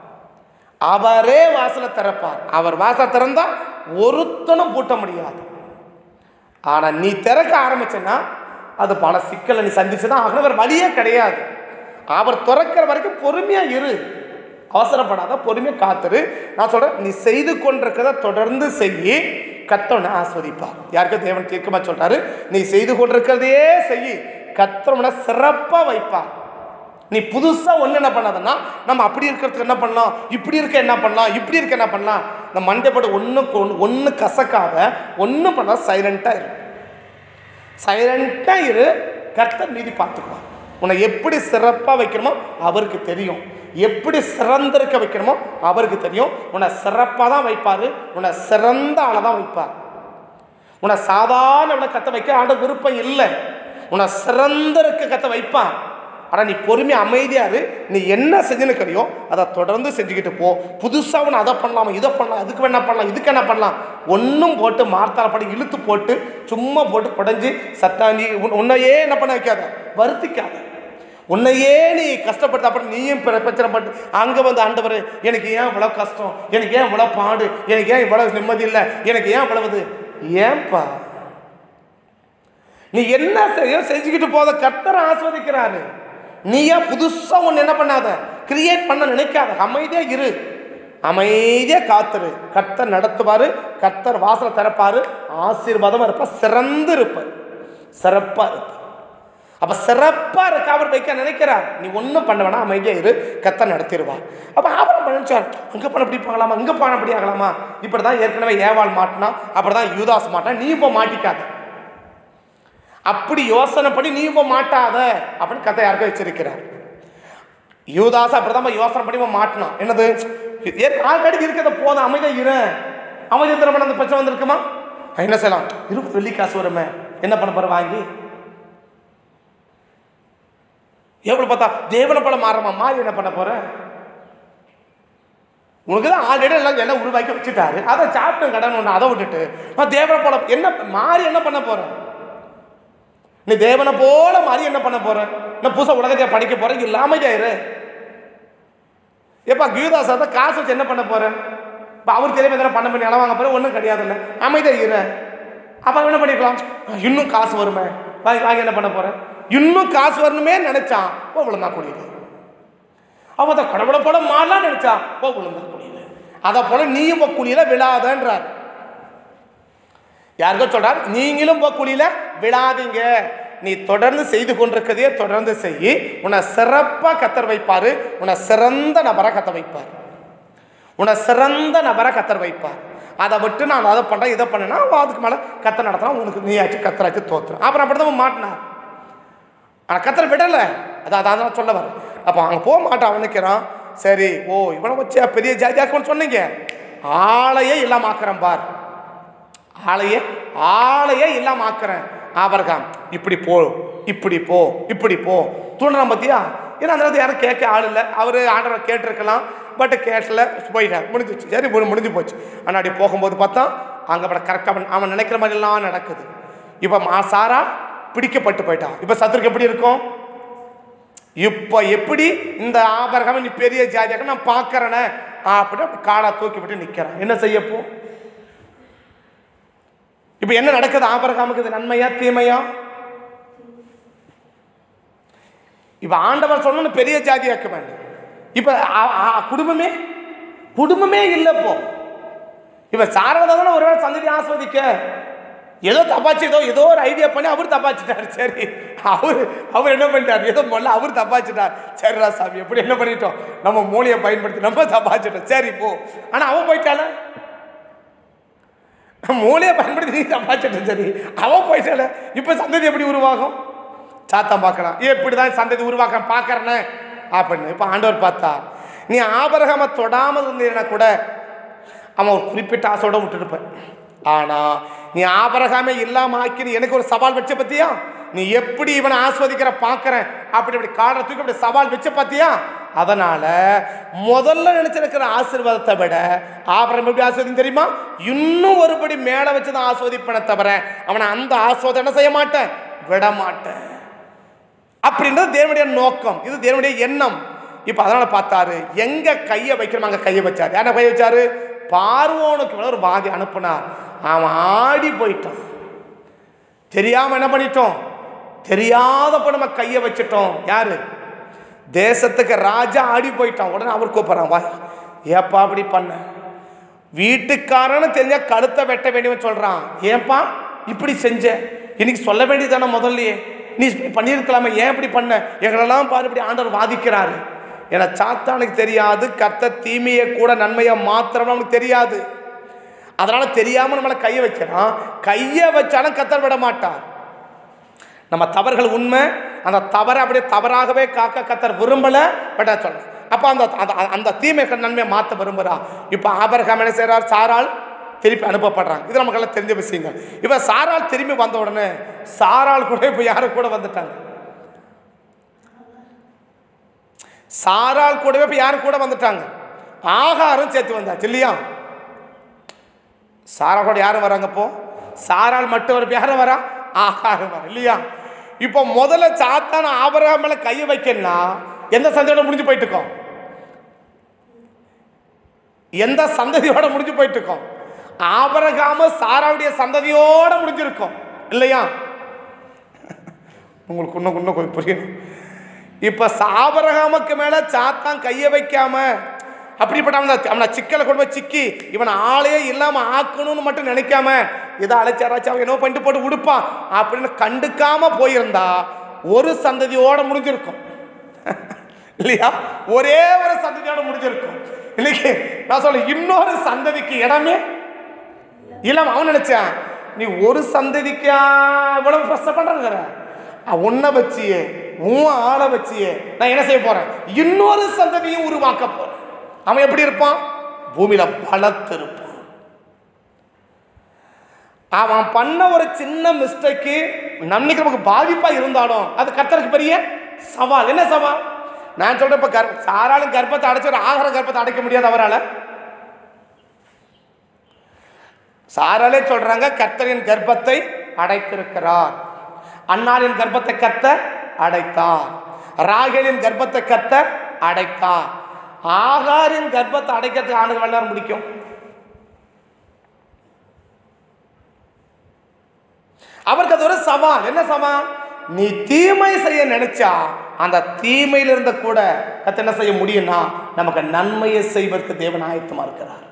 அவரே வாசலை திறப்பார் அவர் வாசலை திறந்தா ஒருத்தனும் பூட்ட முடியாது ஆனால் நீ திறக்க ஆரம்பிச்சேன்னா அது பல சிக்கலை நீ சந்திச்சு தான் ஆகணும் வேறு வழியே கிடையாது அவர் திறக்கிற வரைக்கும் பொறுமையாக இரு அவசரப்படாத பொறுமையாக காத்துரு நான் சொல்கிறேன் நீ செய்து கொண்டிருக்கிறத தொடர்ந்து செய்யி கத்தவனை ஆஸ்வதிப்பார் யாருக்கு தேவன் தீர்க்கமாக சொல்கிறாரு நீ செய்து கொண்டிருக்கிறதையே செய்யி கத்தவனை சிறப்பாக வைப்பார் நீ புதுசாக ஒன்று என்ன பண்ணாதன்னா நம்ம அப்படி இருக்கிறதுக்கு என்ன பண்ணலாம் இப்படி இருக்க என்ன பண்ணலாம் இப்படி இருக்க என்ன பண்ணலாம் இந்த மண்டைப்பட ஒன்றுக்கு ஒன்று ஒன்று கசக்காத ஒன்றும் பண்ண சைலண்ட்டாக இரு சைலண்ட்டாக இரு கர்த்தர் மீதி பார்த்துக்குவான் உன்னை எப்படி சிறப்பாக வைக்கணுமோ அவருக்கு தெரியும் எப்படி சிறந்திருக்க வைக்கணுமோ அவருக்கு தெரியும் உன்னை சிறப்பாக தான் வைப்பார் உன்னை சிறந்த ஆளை தான் வைப்பார் உன்னை சாதாரண கத்த வைக்க ஆண்ட விருப்பம் இல்லை உன்னை சிறந்திருக்க கத்த வைப்பான் ஆனால் நீ பொறுமை அமைதியாரு நீ என்ன செஞ்சுனுக்கிறியோ அதை தொடர்ந்து செஞ்சுக்கிட்டு போ புதுசாக ஒன்று அதை பண்ணலாமா இதை பண்ணலாம் அதுக்கு என்ன பண்ணலாம் இதுக்கு என்ன பண்ணலாம் ஒன்றும் போட்டு மார்த்தால படி இழுத்து போட்டு சும்மா போட்டு குடஞ்சி சத்தா நீ உன்- உன்னையே என்ன பண்ண வைக்காத வருத்திக்காத உன்னையே நீ கஷ்டப்பட்டு அப்புறம் நீயும் பிர- பிரச்சனைப்பட்டு அங்கே வந்து ஆண்டவர் எனக்கு ஏன் இவ்வளோ கஷ்டம் எனக்கு ஏன் இவ்வளோ பாடு எனக்கு ஏன் இவ்வளோ நிம்மதி இல்லை எனக்கு ஏன் இவ்வளவு இது ஏன்பா நீ என்ன செய்ய செஞ்சுக்கிட்டு போத கர்த்தர் ஆஸ்வதிக்கிறாரு நீ ஏன் புதுசாக ஒன்று என்ன பண்ணாத கிரியேட் பண்ண நினைக்காத அமைதியாக இரு அமைதியாக காத்துரு கர்த்தர் நடத்துவார் கர்த்தர் வாசலை திறப்பாரு ஆசீர்வாதமாக இருப்ப சிறந்து இருப்ப சிறப்பாக இருப்ப அப்போ சிறப்பாக இருக்க அவர் வைக்க நினைக்கிறார் நீ ஒன்றும் பண்ண வேணாம் அமைதியாக இரு கர்த்தர் நடத்திடுவார் அப்போ ஆபரம் பண்ணிச்சார் அங்கே பண்ண இப்படி போகலாமா இங்கே பண்ண இப்படி ஆகலாமா இப்படி தான் ஏற்கனவே ஏவாள் மாட்டினா அப்படி தான் யூதாஸ் மாட்டினா நீ இப்போ மாட்டிக்காத அப்படி யோசனை பண்ணி நீ இப்போ மாட்டாத அப்படின்னு கதை யாருக்கோ வச்சிருக்கிறார் யூதாஸ் அப்படிதான் யோசனை பண்ணி இவன் மாட்டினான் என்னது ஆல்ரெடி இருக்கிறத போதும் அமைதியாக இரு அமைதி திரும்ப அந்த பிரச்சனை வந்திருக்குமா என்ன செய்யலாம் இரு வெள்ளி காசு வருமே என்ன பண்ண போற வாங்கி எவ்வளவு பார்த்தா தேவனை போல மாறமா மாறி என்ன பண்ண போற உனக்கு தான் ஆல்ரெடி எல்லாம் எல்லாம் உருவாக்கி வச்சுட்டாரு அதை சாப்பிட்டு கடன் ஒன்று அதை விட்டுட்டு நான் தேவனை போல என்ன மாறி என்ன பண்ண போற நீ தேவனை போல மாறி என்ன பண்ண போற நான் புதுசாக உலகத்தை படிக்க போறேன் இல்லாம இரு எப்பா கீதாஸ் தான் காசு வச்சு என்ன பண்ண போற இப்போ அவர் தெரியாம எதனா பண்ண பண்ணி வாங்க போற ஒன்றும் கிடையாது இல்லை அமைதியாக இரு அப்போ என்ன பண்ணிக்கலாம் இன்னும் காசு வருமே வாங்கி வாங்கி என்ன பண்ண போறேன் இன்னும் காசு வரணுமே நினைச்சான் ஓ விழுந்தா குடியுது அவன் அதை கடவுளை போல மாறலாம் நினைச்சான் ஓ விழுந்தா குடியுது அதை போல நீயும் இப்போ குழியில விழாதன்றார் யாருக்கோ சொல்றார் நீங்களும் இப்போ குழியில விழாதீங்க நீ தொடர்ந்து செய்து கொண்டிருக்கிறதையே தொடர்ந்து செய் உன்னை சிறப்பாக கத்தர் வைப்பார் உன்னை சிறந்த நபராக கத்த வைப்பார் உன்னை சிறந்த நபராக கத்தர் வைப்பார் அதை விட்டு நான் அதை பண்ணுறேன் இதை பண்ணேன்னா அவன் அதுக்கு மேலே கத்த நடத்துறான் உனக்கு நீயாச்சு கத்தராச்சு தோத்துறான் அப்புறம் அப்படி தான் மாட்டினான் ஆனால் கத்தரை விடலை அதான் அதான் நான் சொல்ல வரேன் அப்போ அங்கே போக மாட்டான் அவன் நிற்கிறான் சரி ஓ இவனை வச்சு பெரிய ஜாதியாக்குன்னு சொன்னீங்க ஆளையே இல்லாம ஆக்குறேன் பார் ஆளையே ஆளையே இல்லாம ஆக்குறேன் ஆபரகாம் இப்படி போ இப்படி போ இப்படி போ தூண்டுறான் பத்தியா ஏன்னா அந்த நேரத்துல யாரும் கேட்க ஆள் இல்லை அவர் ஆண்டவர் கேட்டிருக்கலாம் பட் கேட்டல போயிட்டார் முடிஞ்சிச்சு சரி முடி- முடிஞ்சு போச்சு ஆனால் அப்படி போகும்போது பார்த்தா அங்கே பட கரெக்டாக அவன் நினைக்கிற மாதிரிலாம் நடக்குது இப்போ மா சாரா பிடிக்கப்பட்டு போயிட்டான் இப்போ சத்துருக்கு எப்படி இருக்கும் இப்போ எப்படி இந்த ஆபரகம் நீ பெரிய ஜாதியாக நான் பார்க்கறேனே அப்படி அப்படி காலா தூக்கி விட்டு நிற்கிறேன் என்ன செய்யப்போ இப்போ என்ன நடக்குது ஆபரகாமுக்கு இது நன்மையா தீமையா இப்போ ஆண்டவர் சொன்னு பெரிய ஜாதியாக்க வேண்டும் இப்போ அ- அ- குடும்பமே குடும்பமே இல்லை இப்போ இப்போ சாரவதா தானே ஒருவேளை சந்ததி ஆஸ்வதிக்க ஏதோ தப்பாச்சு ஏதோ ஏதோ ஒரு ஐடியா பண்ணி அவர் தப்பாச்சிட்டார் சரி அவர் அவர் என்ன பண்ணிட்டார் ஏதோ முதல்ல அவர் தப்பாச்சிட்டார் சரிடா சாமி எப்படி என்ன பண்ணிட்டோம் நம்ம மூளையை பயன்படுத்தி நம்ம தப்பாச்சிட்டோம் சரி போ ஆனால் அவன் போயிட்டால மூளையை பயன்படுத்தி நீ தப்பாச்சிட்ட சரி அவன் போயிட்டால இப்போ சந்ததி எப்படி உருவாகும் சாத்தம் பார்க்கலாம் எப்படி தான் சந்ததி உருவாக்க பார்க்கறனே அப்படின்னு இப்போ ஆண்டவர் பார்த்தா நீ ஆபரகம தொடாமல் இருந்தீங்கன்னா கூட அவன் ஒரு குறிப்பிட்ட ஆசையோட விட்டுருப்பேன் ஆனால் நீ ஆபரகாமே இல்லாம ஆக்கி நீ எனக்கு ஒரு சவால் வச்ச பத்தியா நீ எப்படி இவனை ஆஸ்வதிக்கிற பார்க்கறேன் அப்படி இப்படி காடை தூக்கி அப்படி சவால் வச்ச பார்த்தியா அதனால முதல்ல நினைச்சிருக்கிற ஆசீர்வாதத்தை விட ஆபரம் எப்படி ஆஸ்வதிக்கும் தெரியுமா இன்னும் ஒருபடி மேலே வச்சு தான் ஆஸ்வதிப்பேனே தவிர அவனை அந்த ஆஸ்வாதம் என்ன செய்ய மாட்டேன் விட மாட்டேன் அப்படின்றது தேவனுடைய நோக்கம் இது தேவனுடைய எண்ணம் இப்போ அதனால பார்த்தாரு எங்க கையை வைக்கிறோம் அங்க கையை வச்சாரு யாரை கையை வச்சாரு பார்வோனுக்கு மேல ஒரு வாதி அனுப்புனார் அவன் ஆடி போயிட்டான் தெரியாம என்ன பண்ணிட்டோம் தெரியாதப்ப நம்ம கையை வச்சிட்டோம் யாரு தேசத்துக்கு ராஜா ஆடி போயிட்டான் உடனே அவர் கூப்பிட்றான் வா ஏப்பா அப்படி பண்ண வீட்டுக்காரன்னு தெரிஞ்சா கழுத்தை வெட்ட வேண்டியவன் சொல்றான் ஏன்பா இப்படி செஞ்ச இன்னைக்கு சொல்ல வேண்டியதானே முதல்லயே நீ இப்படி பண்ணியிருக்கலாமே ஏன் இப்படி பண்ண எங்களெல்லாம் பாரு இப்படி ஆண்டவர் வாதிக்கிறாரு ஏன்னா சாத்தானுக்கு தெரியாது கத்த தீமையை கூட நன்மையை மாத்திரம் அவனுக்கு தெரியாது அதனால தெரியாம நம்மளை கையை வைக்கிறான் கையை வச்சாலும் கத்தர் விட மாட்டார் நம்ம தவறுகள் உண்மை அந்த தவறை அப்படியே தவறாகவே காக்க கத்தர் விரும்பல பட் சொல்ல அப்போ அந்த அந்த அந்த தீமை நன்மையை மாற்ற விரும்புகிறா இப்போ ஆபரகாம் என்ன செய்கிறார் சாரால் திருப்பி அனுப்பப்படுறாங்க இது நமக்கெல்லாம் தெரிஞ்ச விஷயங்கள் இப்போ சாரால் திரும்பி வந்த உடனே சாரால் கூட இப்போ யாரும் கூட வந்துட்டாங்க சாரால் கூடவே இப்போ யாரும் கூட வந்துட்டாங்க ஆகாரம் சேர்த்து வந்தாச்சு இல்லையா சாரால் கூட யாரும் வராங்க இப்போ சாரால் மட்டும் ஒரு யாரும் வரா ஆகாரம் வர இல்லையா இப்போ முதல்ல சாத்தான ஆபரகம் மேல கையை வைக்கணும்னா எந்த சந்ததியோட முடிஞ்சு போயிட்டு இருக்கோம் எந்த சந்ததியோட முடிஞ்சு போயிட்டு இருக்கோம் ஆபரகாம சாராவுடைய சந்ததியோட முடிஞ்சிருக்கும் இல்லையா உங்களுக்கு இன்னும் இன்னும் கொஞ்சம் புரியணும் இப்ப சாபரகாமுக்கு மேல சாத்தான் கையை வைக்காம அப்படிப்பட்ட அவனை அவனை சிக்கலை கொண்டு போய் சிக்கி இவனை ஆளையே இல்லாம ஆக்கணும்னு மட்டும் நினைக்காம ஏதோ அழைச்சாராச்சும் அவன் என்ன பண்ணிட்டு போட்டு உடுப்பான் அப்படின்னு கண்டுக்காம போயிருந்தா ஒரு சந்ததியோட முடிஞ்சிருக்கும் இல்லையா ஒரே ஒரு சந்ததியோட முடிஞ்சிருக்கும் இன்னைக்கு நான் சொல்ல இன்னொரு சந்ததிக்கு இடமே இல்லாம அவன் நினைச்சான் நீ ஒரு சந்ததிக்கா இவ்வளவு கஷ்டப்படுறங்கிற உன்னை வச்சியே உன் ஆளை வச்சியே நான் என்ன செய்ய போறேன் இன்னொரு சந்ததியும் உருவாக்க போறேன் அவன் எப்படி இருப்பான் பூமியில பலத்து இருப்பான் அவன் பண்ண ஒரு சின்ன மிஸ்டேக்கு நன்மைக்கு நமக்கு பாதிப்பா இருந்தாலும் அது கர்த்தருக்கு பெரிய சவால் என்ன சவால் நான் சொல்றேன் இப்ப கர் சாராலும் கர்ப்பத்தை அடைச்சு ஒரு ஆகார கர்ப்பத்தை அடைக்க முடியாது அவரால் சாராலே சொல்றாங்க கர்த்தரின் கர்ப்பத்தை அடைத்திருக்கிறார் அன்னாரின் கர்ப்பத்தை கர்த்தர் அடைத்தார் ராகேலின் கர்ப்பத்தை கர்த்தர் அடைத்தார் ஆகாரின் கர்ப்பத்தை அடைக்கிறதுக்கு ஆண்டு வல்லாரம் முடிக்கும் அவருக்கு அது ஒரு சவால் என்ன சவால் நீ தீமை செய்ய நினைச்சா அந்த தீமையில இருந்த கூட கத்த என்ன செய்ய முடியும்னா நமக்கு நன்மையை செய்வதற்கு தேவன் ஆயத்தமா இருக்கிறார்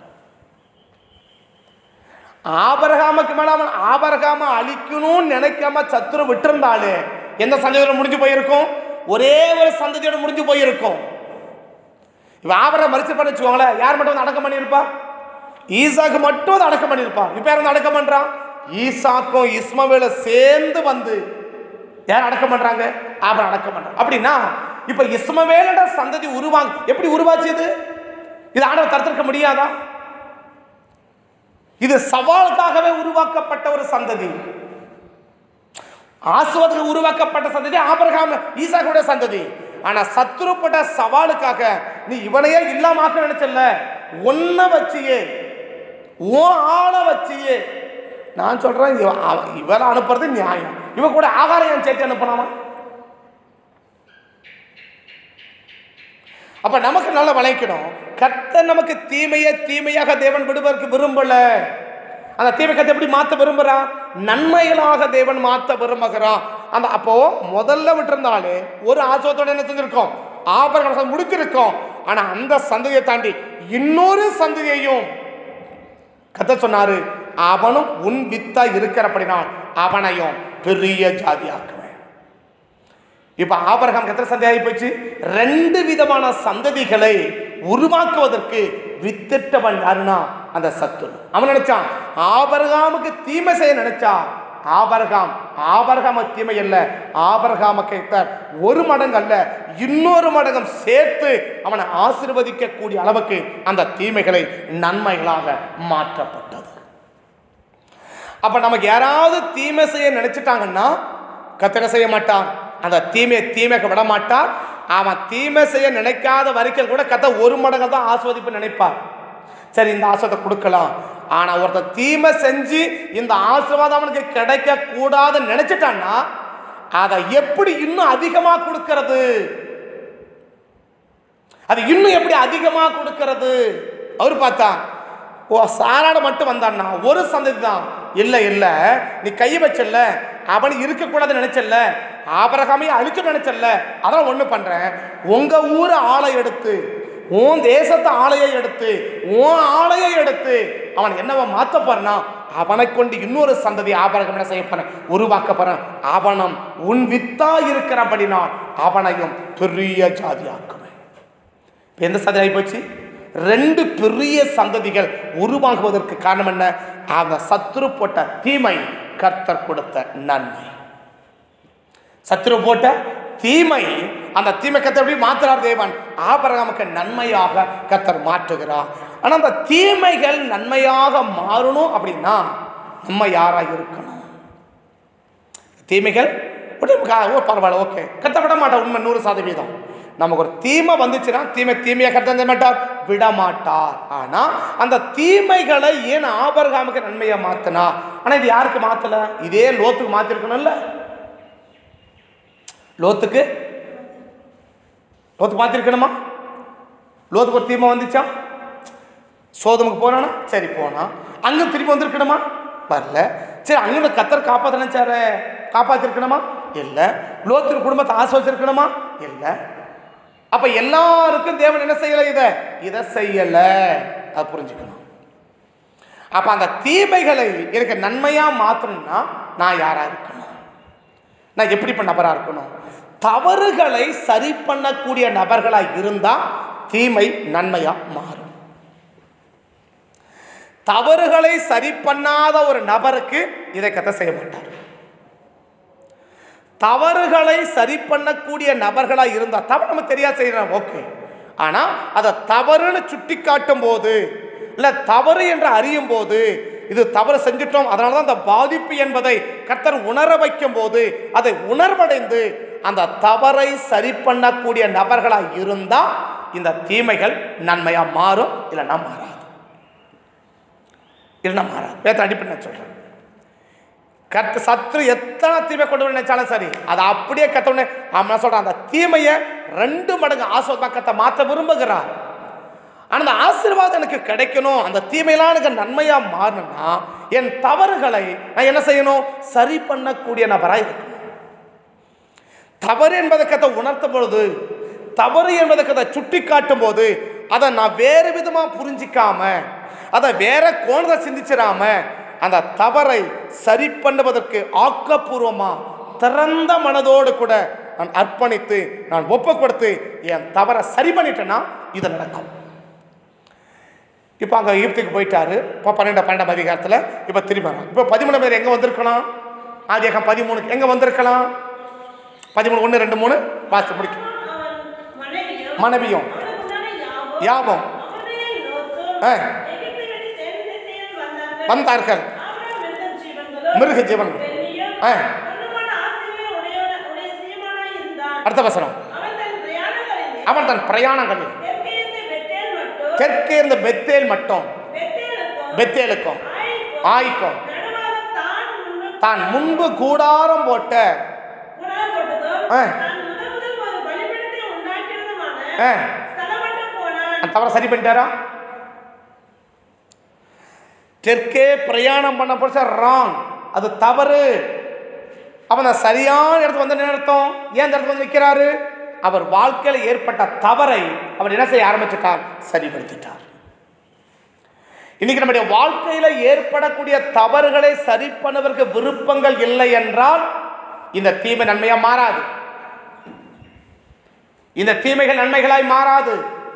ஆபரகாமுக்கு மேல அவன் ஆபரகாம அழிக்கணும்னு நினைக்காம சத்துரு விட்டிருந்தாலே எந்த சந்ததியோட முடிஞ்சு போயிருக்கும் ஒரே ஒரு சந்ததியோட முடிஞ்சு போயிருக்கும் இப்ப ஆபரம் மறிச்சு பண்ண வச்சுக்கோங்களேன் யார் மட்டும் வந்து அடக்கம் பண்ணியிருப்பா ஈசாக்கு மட்டும் வந்து அடக்கம் பண்ணியிருப்பான் இப்ப யார் வந்து அடக்கம் பண்றான் ஈசாக்கும் இஸ்மவேல சேர்ந்து வந்து யார் அடக்கம் பண்றாங்க ஆபரம் அடக்கம் பண்றாங்க அப்படின்னா இப்ப இஸ்மவேலோட சந்ததி உருவாங்க எப்படி உருவாச்சு இது இது ஆண்டவர் தடுத்திருக்க முடியாதா இது சவாலுக்காகவே உருவாக்கப்பட்ட ஒரு சந்ததி ஆசுவதற்கு உருவாக்கப்பட்ட சந்ததி ஆபிரகாம் ஈசாக்குடைய சந்ததி ஆனா சத்துருப்பட்ட சவாலுக்காக நீ இவனையே இல்லாமாக்க நினைச்சல ஒன்ன வச்சியே ஓ ஆள வச்சியே நான் சொல்றேன் இவ- அவ- இவரை அனுப்புறது நியாயம் இவ கூட ஆகாரம் ஏன் சேர்த்து அனுப்பலாமா அப்ப நமக்கு நல்லா விளைக்கணும் கர்த்தர் நமக்கு தீமையை தீமையாக தேவன் விடுவதற்கு விரும்பல அந்த தீமை கத்தை எப்படி மாத்த விரும்புறான் நன்மைகளாக தேவன் மாத்த விரும்புகிறான் அந்த அப்போ முதல்ல விட்டிருந்தாலே ஒரு ஆசோத்தோட என்ன செஞ்சிருக்கோம் ஆபரணம் முடித்திருக்கோம் ஆனா அந்த சந்ததியை தாண்டி இன்னொரு சந்ததியையும் கத்த சொன்னாரு அவனும் உன் வித்தா இருக்கிறபடினால் அவனையும் பெரிய ஜாதியாக்குவேன் இப்ப ஆபரகம் எத்தனை சந்தை ஆகி போச்சு ரெண்டு விதமான சந்ததிகளை உருவாக்குவதற்கு வித்திட்டவன் யாருன்னா அந்த சத்துரு அவன் நினைச்சான் ஆபரகாமுக்கு தீமை செய்ய நினைச்சா ஆபரகாம் ஆபரகாம தீமை அல்ல ஆபரகாம கேட்டார் ஒரு மடங்கு அல்ல இன்னொரு மடங்கம் சேர்த்து அவனை ஆசீர்வதிக்க கூடிய அளவுக்கு அந்த தீமைகளை நன்மைகளாக மாற்றப்பட்டது அப்ப நமக்கு யாராவது தீமை செய்ய நினைச்சிட்டாங்கன்னா கத்தனை செய்ய மாட்டான் அந்த தீமையை தீமைக்கு விட மாட்டார் அவன் தீமை செய்ய நினைக்காத வரைக்கும் கூட கத்த ஒரு மடங்கு தான் ஆஸ்வதிப்பு நினைப்பார் சரி இந்த ஆசிரத்தை கொடுக்கலாம் ஆனா ஒருத்தன் தீமை செஞ்சு இந்த ஆசீர்வாதம் அவனுக்கு கிடைக்க கூடாதுன்னு நினைச்சிட்டான்னா அதை எப்படி இன்னும் அதிகமா கொடுக்கிறது அது இன்னும் எப்படி அதிகமா கொடுக்கிறது அவர் பார்த்தா ஓ சாராட மட்டும் வந்தான்னா ஒரு சந்ததி தான் இல்லை இல்லை நீ கை வச்சல்ல அவன் இருக்கக்கூடாதுன்னு நினைச்சல்ல ஆபரகாமையை அழிச்சு நினைச்சல்ல அதான் ஒன்று பண்றேன் உங்க ஊர் ஆளை எடுத்து உன் தேசத்து ஆலையை எடுத்து உன் ஆலையை எடுத்து அவன் என்னவா மாத்த போறானா அவனை கொண்டு இன்னொரு சந்ததி ஆபரகம் என்ன செய்ய போறேன் உருவாக்க போறான் அவனும் உன் வித்தா இருக்கிறபடினால் அவனையும் பெரிய ஜாதியாக்குவேன் இப்ப எந்த சந்ததி ஆகி போச்சு ரெண்டு பெரிய சந்ததிகள் உருவாகுவதற்கு காரணம் என்ன அந்த சத்துரு போட்ட தீமை கர்த்தர் கொடுத்த நன்மை சத்துரு போட்ட தீமை அந்த தீமை கர்த்தர் எப்படி மாத்துறார் தேவன் ஆபரகமுக்கு நன்மையாக கர்த்தர் மாற்றுகிறார் ஆனா அந்த தீமைகள் நன்மையாக மாறணும் அப்படின்னா நம்ம யாரா இருக்கணும் தீமைகள் உடனே கா- ஓ பரவாயில்ல ஓகே கத்தப்பட மாட்டார் உண்மை நூறு சதவீதம் நமக்கு ஒரு தீமை வந்துச்சுன்னா தீமை தீமையை கத்த மாட்டார் விட மாட்டார் ஆனா அந்த தீமைகளை ஏன் ஆபரகாமுக்கு நன்மையா மாத்தினா ஆனா இது யாருக்கு மாத்தல இதே லோத்துக்கு மாத்திருக்கணும்ல லோத்துக்கு லோத்துக்கு மாத்திருக்கணுமா லோத்துக்கு ஒரு தீமை வந்துச்சா சோதமுக்கு போனானா சரி போனான் அங்க திருப்பி வந்திருக்கணுமா வரல சரி அங்கே கத்தர் காப்பாத்த நினைச்சாரு காப்பாத்திருக்கணுமா இல்லை லோத்தின் குடும்பத்தை ஆஸ்வதிச்சிருக்கணுமா இல்லை அப்ப எல்லாருக்கும் தேவன் என்ன செய்யல இதை இதை செய்யல அது புரிஞ்சுக்கணும் அப்ப அந்த தீமைகளை எனக்கு நன்மையா மாத்தணும்னா நான் யாரா இருக்கணும் நான் எப்படிப்பட்ட நபரா இருக்கணும் தவறுகளை சரி பண்ணக்கூடிய நபர்களா இருந்தா தீமை நன்மையா மாறும் தவறுகளை சரி பண்ணாத ஒரு நபருக்கு இதை கத்த செய்ய மாட்டார் தவறுகளை சரி பண்ணக்கூடிய நபர்களா இருந்தா தவறு நம்ம தெரியாது செய்யறோம் ஓகே ஆனா அதை தவறுன்னு சுட்டி காட்டும் போது இல்ல தவறு என்று அறியும் போது இது தவறு செஞ்சிட்டோம் அதனால தான் அந்த பாதிப்பு என்பதை கர்த்தர் உணர வைக்கும் போது அதை உணர்வடைந்து அந்த தவறை சரி பண்ணக்கூடிய நபர்களா இருந்தா இந்த தீமைகள் நன்மையா மாறும் இல்லைன்னா மாறாது இல்லைன்னா மாறாது வேத்த அடிப்படை நான் சொல்றேன் கத்த சத்ரு எத்தனை தீமை கொண்டு வந்து நினைச்சாலும் சரி அதை அப்படியே கத்த உடனே அவன் சொல்றான் அந்த தீமையை ரெண்டு மடங்கு ஆசிர்வாதம் கத்த மாற்ற விரும்புகிறார் ஆனால் அந்த ஆசீர்வாதம் எனக்கு கிடைக்கணும் அந்த தீமையெல்லாம் எனக்கு நன்மையா மாறணும்னா என் தவறுகளை நான் என்ன செய்யணும் சரி பண்ணக்கூடிய நபராக இருக்கணும் தவறு என்பதை கதை உணர்த்தும் பொழுது தவறு என்பதை கதை சுட்டி காட்டும் போது அதை நான் வேறு விதமாக புரிஞ்சிக்காம அதை வேற கோணத்தை சிந்திச்சிடாம அந்த தவறை சரி பண்ணுவதற்கு ஆக்கப்பூர்வமா திறந்த மனதோடு கூட நான் அர்ப்பணித்து நான் ஒப்பு கொடுத்து என் தவறை சரி பண்ணிட்டேன்னா இது நடக்கும் இப்போ அங்கே ஈப்துக்கு போயிட்டாரு இப்போ பன்னெண்டு பன்னெண்டாம் அதிகாரத்தில் இப்போ திரும்பி வரோம் இப்போ பதிமூணு பேர் எங்கே வந்திருக்கலாம் ஆதியாகம் பதிமூணுக்கு எங்கே வந்திருக்கலாம் பதிமூணு ஒன்று ரெண்டு மூணு வாசி முடிக்கும் மனைவியும் மனைவியும் அவனுக்குண்டான யாவும் யாபம் அவனுடைய லோத்தும் ஆ எகிப்திலிருந்து தென் திசையில் வந்தார்கள். வந்தார்கள் ஆபிரகாம் எந்த ஜீவன்களும் மிருக ஜீவன் வெள்ளியும் ஆ. பொன்னுமான ஆஸ்திகளை உடையவன- உடைய சீமானாய் இருந்தான். அடுத்த வசனம் அவன் தன் பிரயாணங்களில் அவன் தன் பிரயாணங்களில் தெற்கிருந்து பெத்தேல் மட்டும் தெற்கே இருந்த பெத்தேல் மட்டும் பெத்தேலுக்கும் பெத்தேலுக்கும் ஆயிக்கும் ஆய்க்கும் நடுவாக தான் முன்பு தான் முன்பு கூடாரம் போட்ட புறப்பட்டதும் ஆ. தான் முதல் முதல் ஒரு பலிபீடத்தை உண்டாக்கினதுமான ஆ. ஸ்தலம் மட்டும் போனான். அந்த தவறை சரி பண்ணிட்டாரா தெற்கே பிரயாணம் பண்ண போச்சு ராங் அது தவறு அவன் அந்த சரியான இடத்துக்கு வந்து என்ன அர்த்தம் ஏன் இந்த இடத்துக்கு வந்து நிற்கிறாரு அவர் வாழ்க்கையில் ஏற்பட்ட தவறை அவர் என்ன செய்ய ஆரம்பிச்சிட்டார் சரிப்படுத்திட்டார் இன்னைக்கு நம்முடைய வாழ்க்கையில ஏற்படக்கூடிய தவறுகளை சரி பண்ணுவதற்கு விருப்பங்கள் இல்லை என்றால் இந்த தீமை நன்மையா மாறாது இந்த தீமைகள் நன்மைகளாய் மாறாது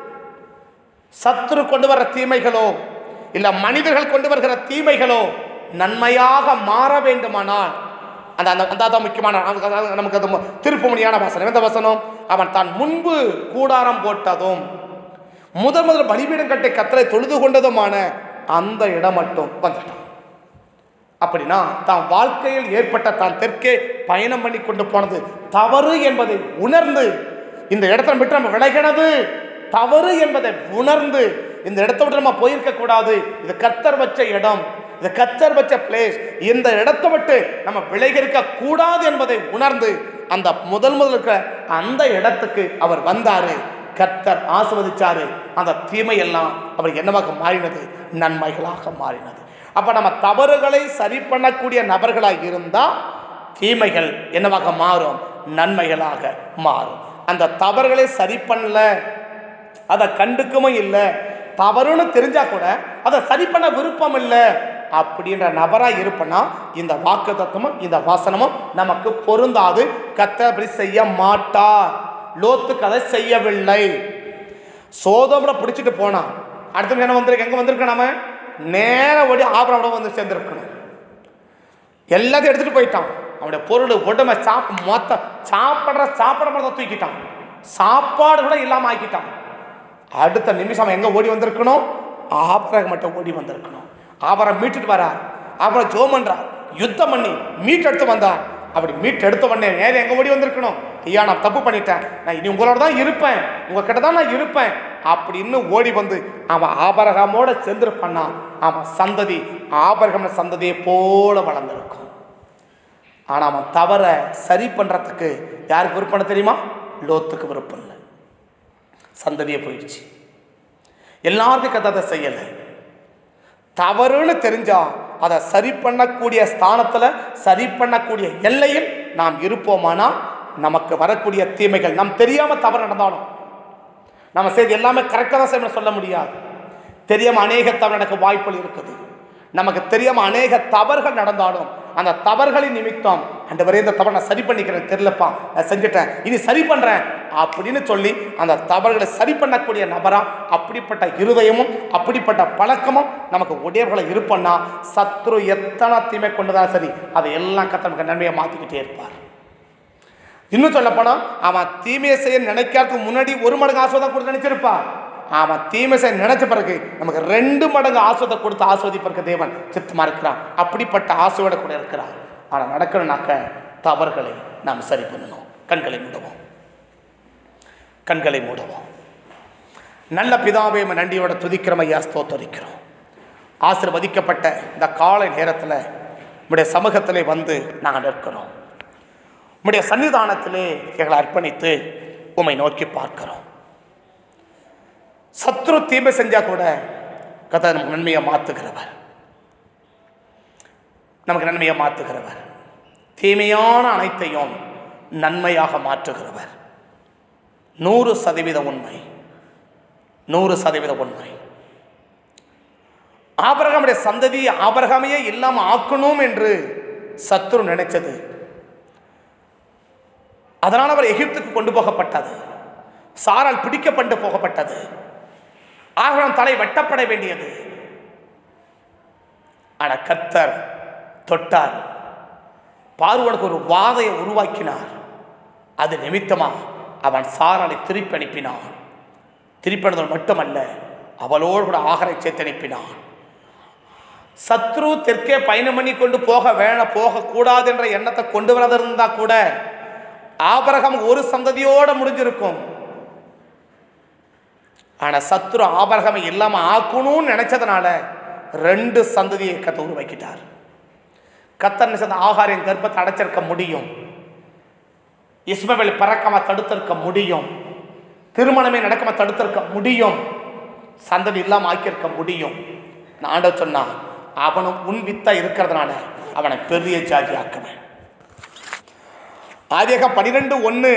சத்துரு கொண்டு வர தீமைகளோ இல்ல மனிதர்கள் கொண்டு வருகிற தீமைகளோ நன்மையாக மாற வேண்டுமானால் அந்த அந்த அந்த அதான் முக்கியமான நமக்கு அது- நமக்கு அது மு- திருப்புமணியான வசனம் எந்த வசனம் அவன் தான் முன்பு கூடாரம் போட்டதும் முதல் முதல் பலிபீடம் கட்டை கத்தரை தொழுது கொண்டதுமான அந்த இடம் மட்டும் வந்துட்டான் அப்படின்னா தான் வாழ்க்கையில் ஏற்பட்ட தான் தெற்கே பயணம் பண்ணி கொண்டு போனது தவறு என்பதை உணர்ந்து இந்த இடத்துல விட்டு நம்ம விலகினது தவறு என்பதை உணர்ந்து இந்த இடத்த விட்டு நம்ம போயிருக்க கூடாது இது கத்தர் வச்ச இடம் இது கத்தர் வச்ச பிளேஸ் இந்த இடத்தை விட்டு நம்ம விலகி இருக்க கூடாது என்பதை உணர்ந்து அந்த முதல் முதல் இருக்கிற அந்த இடத்துக்கு அவர் வந்தாரு கர்த்தர் ஆசிர்வதிச்சாரு அந்த தீமையெல்லாம் அவர் என்னவாக மாறினது நன்மைகளாக மாறினது அப்ப நம்ம தவறுகளை சரி பண்ணக்கூடிய நபர்களாக இருந்தா தீமைகள் என்னவாக மாறும் நன்மைகளாக மாறும் அந்த தவறுகளை சரி பண்ணல அதை கண்டுக்கவும் இல்லை தவறுன்னு தெரிஞ்சா கூட அதை சரி பண்ண விருப்பம் இல்லை அப்படின்ற நபரா இருப்பனா இந்த வாக்கு தத்துவமும் இந்த வசனமும் நமக்கு பொருந்தாது கர்த்தர் அப்படி செய்ய மாட்டார் லோத்துக்கு அதை செய்யவில்லை சோதோம்ல பிடிச்சிட்டு போனான் அடுத்து என்ன வந்திருக்கு எங்க வந்திருக்க நாம நேர ஓடி ஆபரமோட வந்து சேர்ந்திருக்கணும் எல்லாத்தையும் எடுத்துட்டு போயிட்டான் அவனுடைய பொருள் உடம்பை சாப்பு மொத்தம் சாப்பிட்ற சாப்பிட மட்டும் தூக்கிட்டான் சாப்பாடு கூட இல்லாம ஆக்கிட்டான் அடுத்த நிமிஷம் அவன் எங்க ஓடி வந்திருக்கணும் ஆபரகம் மட்டும் ஓடி வந்திருக்கணும் ஆபரம் மீட்டுட்டு வரார் ஆபரம் ஜோம் பண்றார் யுத்தம் பண்ணி மீட் எடுத்து வந்தார் அப்படி மீட் எடுத்த உடனே நேரம் எங்க ஓடி வந்திருக்கணும் ஐயா நான் தப்பு பண்ணிட்டேன் நான் இனி உங்களோட தான் இருப்பேன் உங்ககிட்ட தான் நான் இருப்பேன் அப்படின்னு ஓடி வந்து அவன் ஆபரகமோட சேர்ந்திருப்பான் அவன் சந்ததி ஆபரகம் சந்ததியை போல வளர்ந்துருக்கும் ஆனால் அவன் தவறை சரி பண்ணுறதுக்கு யாருக்கு விருப்பம் தெரியுமா லோத்துக்கு விருப்பம் இல்லை சந்ததியே போயிடுச்சு எல்லாருக்கும் கதை அதை செய்யலை தவறுன்னு தெரிஞ்சா அதை சரி பண்ணக்கூடிய ஸ்தானத்தில் சரி பண்ணக்கூடிய எல்லையில் நாம் இருப்போமானா நமக்கு வரக்கூடிய தீமைகள் நாம் தெரியாமல் தவறு நடந்தாலும் நம்ம செய்து எல்லாமே கரெக்டாக தான் செய்யணும் சொல்ல முடியாது தெரியாமல் அநேக தவறு நடக்க வாய்ப்புகள் இருக்குது நமக்கு தெரியாமல் அநேக தவறுகள் நடந்தாலும் அந்த தவறுகளின் நிமித்தம் அந்த வரை இந்த தவறை நான் சரி பண்ணிக்கிறேன் தெரியலப்பா நான் செஞ்சுட்டேன் இனி சரி பண்ணுறேன் அப்படின்னு சொல்லி அந்த தவறுகளை சரி பண்ணக்கூடிய நபரா அப்படிப்பட்ட இருதயமும் அப்படிப்பட்ட பழக்கமும் நமக்கு உடையவர்களை இருப்போம்னா சத்ரு எத்தனை தீமை கொண்டுதான் சரி அதை எல்லாம் கத்த நமக்கு நன்மையை மாற்றிக்கிட்டே இருப்பார் இன்னும் சொல்ல போனா அவன் தீமையை செய்ய நினைக்கிறதுக்கு முன்னாடி ஒரு மடங்கு ஆஸ்வாதம் கொடுத்து நினைச்சிருப்பான் அவன் தீமை செய்ய நினைச்ச பிறகு நமக்கு ரெண்டு மடங்கு ஆஸ்வாதம் கொடுத்து ஆஸ்வதிப்பதற்கு தேவன் சித்தமா இருக்கிறான் அப்படிப்பட்ட ஆசையோட கூட இருக்கிறான் ஆனால் நடக்கணும்னாக்க தவறுகளை நாம் சரி பண்ணணும் கண்களை மூடுவோம் கண்களை மூடுவோம் நல்ல பிதாவே உம்மை நன்றியோட துதிக்கிறோம் ஐயா ஸ்தோத்தரிக்கிறோம் ஆசிர்வதிக்கப்பட்ட இந்த காலை நேரத்தில் உடைய சமூகத்திலே வந்து நாங்கள் நிற்கிறோம் உம்முடைய சன்னிதானத்திலே எங்களை அர்ப்பணித்து உம்மை நோக்கி பார்க்கிறோம் சத்ரு தீமை செஞ்சா கூட கதை நமக்கு நன்மையை மாற்றுகிறவர் நமக்கு நன்மையை மாற்றுகிறவர் தீமையான அனைத்தையும் நன்மையாக மாற்றுகிறவர் நூறு சதவீத உண்மை நூறு சதவீத உண்மை ஆபரகமுடைய சந்ததி ஆபரகமையே இல்லாமல் ஆக்கணும் என்று சத்ரு நினைச்சது அதனால் அவர் எகிப்துக்கு கொண்டு போகப்பட்டது சாரால் பிடிக்கப்பட்டு போகப்பட்டது ஆகலாம் தலை வெட்டப்பட வேண்டியது ஆனா கர்த்தர் தொட்டார் பார்வனுக்கு ஒரு வாதையை உருவாக்கினார் அது நிமித்தமா அவன் சாராலை திருப்பி அனுப்பினான் திருப்பி அனுப்பது மட்டுமல்ல அவளோடு கூட ஆகரை சேர்த்து அனுப்பினான் சத்ரு தெற்கே பயணம் பண்ணி கொண்டு போக வேண போகக்கூடாது என்ற எண்ணத்தை கொண்டு வரது இருந்தா கூட ஆபரகம் ஒரு சந்ததியோட முடிஞ்சிருக்கும் ஆனா சத்ரு ஆபரகமை இல்லாம ஆக்கணும்னு நினைச்சதுனால ரெண்டு சந்ததியை கத்த உருவாக்கிட்டார் கத்தர் நினைச்சது ஆகாரின் கர்ப்பத்தை அடைச்சிருக்க முடியும் இஸ்மவேல் பறக்காம தடுத்திருக்க முடியும் திருமணமே நடக்காம தடுத்திருக்க முடியும் சந்ததி இல்லாம ஆக்கியிருக்க முடியும் நான் ஆண்டவர் சொன்னான் அவனும் உன் வித்தா இருக்கிறதுனால அவனை பெரிய ஜாதி ஆக்குவேன் ஆதியகம் பனிரெண்டு ஒன்று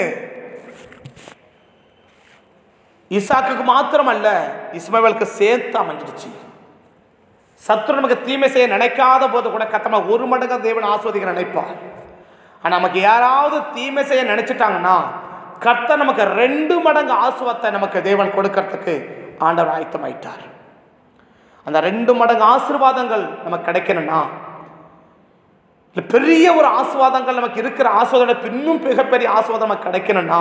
இசாக்குக்கு மாத்திரமல்ல இஸ்மவேலுக்கு சேர்த்து அமைஞ்சிடுச்சு சத்ரு நமக்கு தீமை செய்ய நினைக்காத போது கூட கத்தமா ஒரு மடங்கு தேவன் ஆஸ்வதிக்க நினைப்பார் ஆனால் நமக்கு யாராவது தீமை செய்ய நினைச்சிட்டாங்கன்னா கர்த்தர் நமக்கு ரெண்டு மடங்கு ஆசுவத்தை நமக்கு தேவன் கொடுக்கறதுக்கு ஆண்டவர் ஆயத்தமாயிட்டார் அந்த ரெண்டு மடங்கு ஆசீர்வாதங்கள் நமக்கு கிடைக்கணும்னா இல்ல பெரிய ஒரு ஆசீர்வாதங்கள் நமக்கு இருக்கிற ஆசுவாதம் இன்னும் மிகப்பெரிய ஆசுவாதம் நமக்கு கிடைக்கணும்னா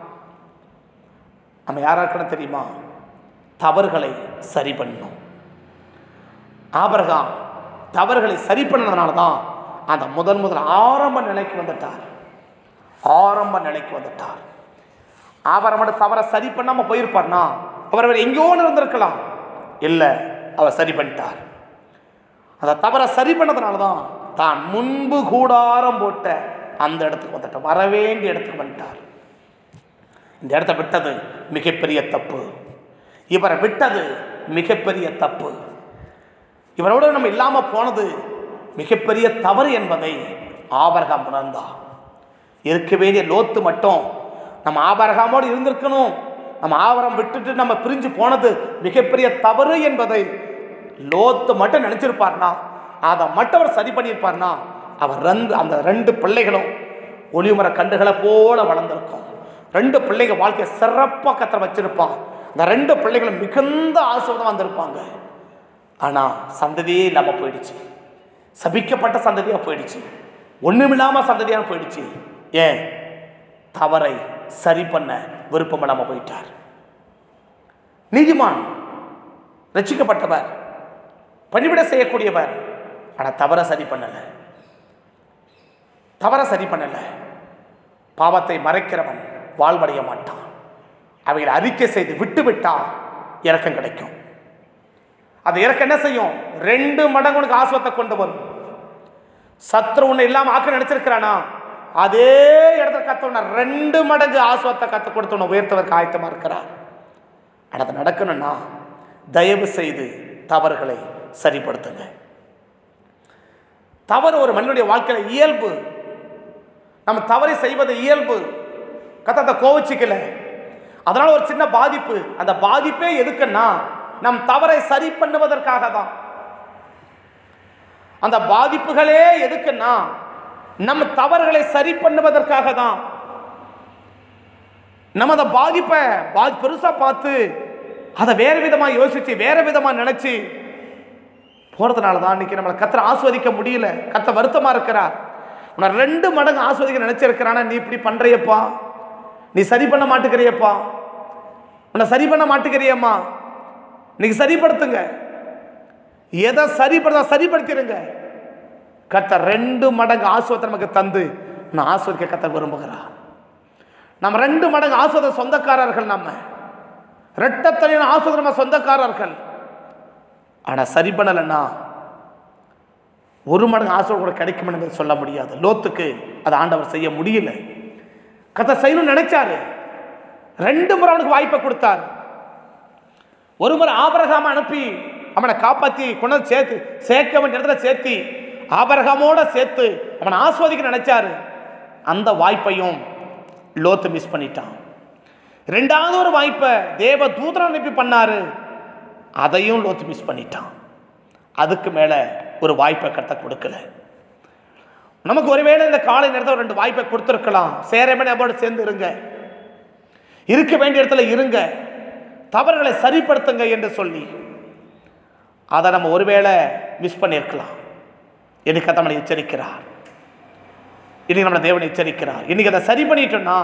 நம்ம யாரா இருக்கணும் தெரியுமா தவறுகளை சரி பண்ணணும் ஆபரகாம் தவறுகளை சரி பண்ணதுனால தான் அந்த முதன் முதல் ஆரம்ப நிலைக்கு வந்துட்டார் ஆரம்ப நிலைக்கு வந்துட்டார் அவர் மட்டும் தவறை சரி பண்ணாம போயிருப்பார்னா அவர் அவர் எங்கேயோ இருந்திருக்கலாம் இல்லை அவர் சரி பண்ணிட்டார் அந்த தவறை சரி பண்ணதுனால தான் தான் முன்பு கூடாரம் போட்ட அந்த இடத்துக்கு வந்துட்டார் வர வேண்டிய இடத்துக்கு வந்துட்டார் இந்த இடத்த விட்டது மிகப்பெரிய தப்பு இவரை விட்டது மிகப்பெரிய தப்பு இவரோட நம்ம இல்லாமல் போனது மிகப்பெரிய தவறு என்பதை ஆபரகாம் உணர்ந்தா இருக்க வேண்டிய லோத்து மட்டும் நம்ம ஆபரகாமோடு இருந்திருக்கணும் நம்ம ஆபரம் விட்டுட்டு நம்ம பிரிஞ்சு போனது மிகப்பெரிய தவறு என்பதை லோத்து மட்டும் நினைச்சிருப்பார்னா அதை மட்டும் அவர் சரி பண்ணியிருப்பார்னா அவர் ரெண்டு அந்த ரெண்டு பிள்ளைகளும் ஒளிமர கண்டுகளை போல வளர்ந்துருக்கும் ரெண்டு பிள்ளைங்க வாழ்க்கையை சிறப்பாக கத்த வச்சிருப்பான் இந்த ரெண்டு பிள்ளைகளும் மிகுந்த ஆசிர்வாதம் வந்திருப்பாங்க ஆனால் சந்ததியே இல்லாமல் போயிடுச்சு சபிக்கப்பட்ட சந்ததியாக போயிடுச்சு ஒன்றுமில்லாமல் சந்ததியாக போயிடுச்சு ஏன் தவறை சரி பண்ண விருப்பம் இல்லாமல் போயிட்டார் நீதிமான் ரட்சிக்கப்பட்டவர் பணிவிட செய்யக்கூடியவர் ஆனால் தவறை சரி பண்ணலை தவறை சரி பண்ணலை பாவத்தை மறைக்கிறவன் வாழ்வடைய மாட்டான் அவைகளை அறிக்கை செய்து விட்டு விட்டா இறக்கம் கிடைக்கும் அது இறக்க என்ன செய்யும் ரெண்டு மடங்கு உனக்கு ஆசுவத்தை கொண்டு வரும் சத்ரு உன்னை இல்லாம ஆக்க நினைச்சிருக்கிறானா அதே இடத்துல கத்தவன ரெண்டு மடங்கு ஆசுவத்தை கத்து கொடுத்து உன்னை உயர்த்தவருக்கு ஆயத்தமா இருக்கிறார் ஆனா அது நடக்கணும்னா தயவு செய்து தவறுகளை சரிப்படுத்துங்க தவறு ஒரு மனிதனுடைய வாழ்க்கையில இயல்பு நம்ம தவறை செய்வது இயல்பு கத்த அந்த கோவிச்சிக்கல அதனால ஒரு சின்ன பாதிப்பு அந்த பாதிப்பே எதுக்குன்னா நம் தவறை சரி பண்ணுவதற்காக தான் அந்த பாதிப்புகளே எதுக்குன்னா நம்ம தவறுகளை சரி பண்ணுவதற்காக தான் நம்ம அந்த பாதிப்பை பா பெருசா பார்த்து அதை வேற விதமா யோசிச்சு வேற விதமா நினைச்சு போறதுனால தான் இன்னைக்கு நம்மளை கத்தரை ஆஸ்வதிக்க முடியல கத்த வருத்தமா இருக்கிறார் உன்னை ரெண்டு மடங்கு ஆஸ்வதிக்க நினைச்சிருக்கிறானா நீ இப்படி பண்றியப்பா நீ சரி பண்ண மாட்டுக்கிறியப்பா உன்னை சரி பண்ண மாட்டுக்கிறியம்மா இன்னைக்கு சரிப்படுத்துங்க எதை சரிப்படுத்த சரிப்படுத்திடுங்க கத்த ரெண்டு மடங்கு ஆசுவத்தை நமக்கு தந்து நான் ஆஸ்வதிக்க கத்த விரும்புகிறார் நம்ம ரெண்டு மடங்கு ஆசுவத சொந்தக்காரர்கள் நம்ம ரெட்டத்தலையான ஆசுவத நம்ம சொந்தக்காரர்கள் ஆனால் சரி பண்ணலைன்னா ஒரு மடங்கு ஆசுவம் கூட கிடைக்கும் என்பதை சொல்ல முடியாது லோத்துக்கு அதை ஆண்டவர் செய்ய முடியல கத்த செய்யணும்னு நினைச்சாரு ரெண்டு முறை அவனுக்கு வாய்ப்பை கொடுத்தார் ஒரு முறை ஆபரகாம அனுப்பி அவனை காப்பாற்றி கொண்டு வந்து சேர்த்து சேர்க்க வேண்டிய இடத்துல சேர்த்தி ஆபரகாமோட சேர்த்து அவனை ஆஸ்வதிக்க நினைச்சாரு அந்த வாய்ப்பையும் லோத்து மிஸ் பண்ணிட்டான் ரெண்டாவது ஒரு வாய்ப்பை தேவ தூதரை அனுப்பி பண்ணாரு அதையும் லோத்து மிஸ் பண்ணிட்டான் அதுக்கு மேலே ஒரு வாய்ப்பை கட்ட கொடுக்கல நமக்கு ஒருவேளை இந்த காலை நேரத்தில் ரெண்டு வாய்ப்பை கொடுத்துருக்கலாம் சேரமே நபரோடு சேர்ந்து இருங்க இருக்க வேண்டிய இடத்துல இருங்க தவறுகளை சரிப்படுத்துங்க என்று சொல்லி அதை நம்ம ஒருவேளை மிஸ் பண்ணியிருக்கலாம் இன்னைக்கு நம்மளை எச்சரிக்கிறார் இன்னைக்கு நம்மளை தேவன் எச்சரிக்கிறார் இன்னைக்கு அதை சரி பண்ணிட்டோம்னா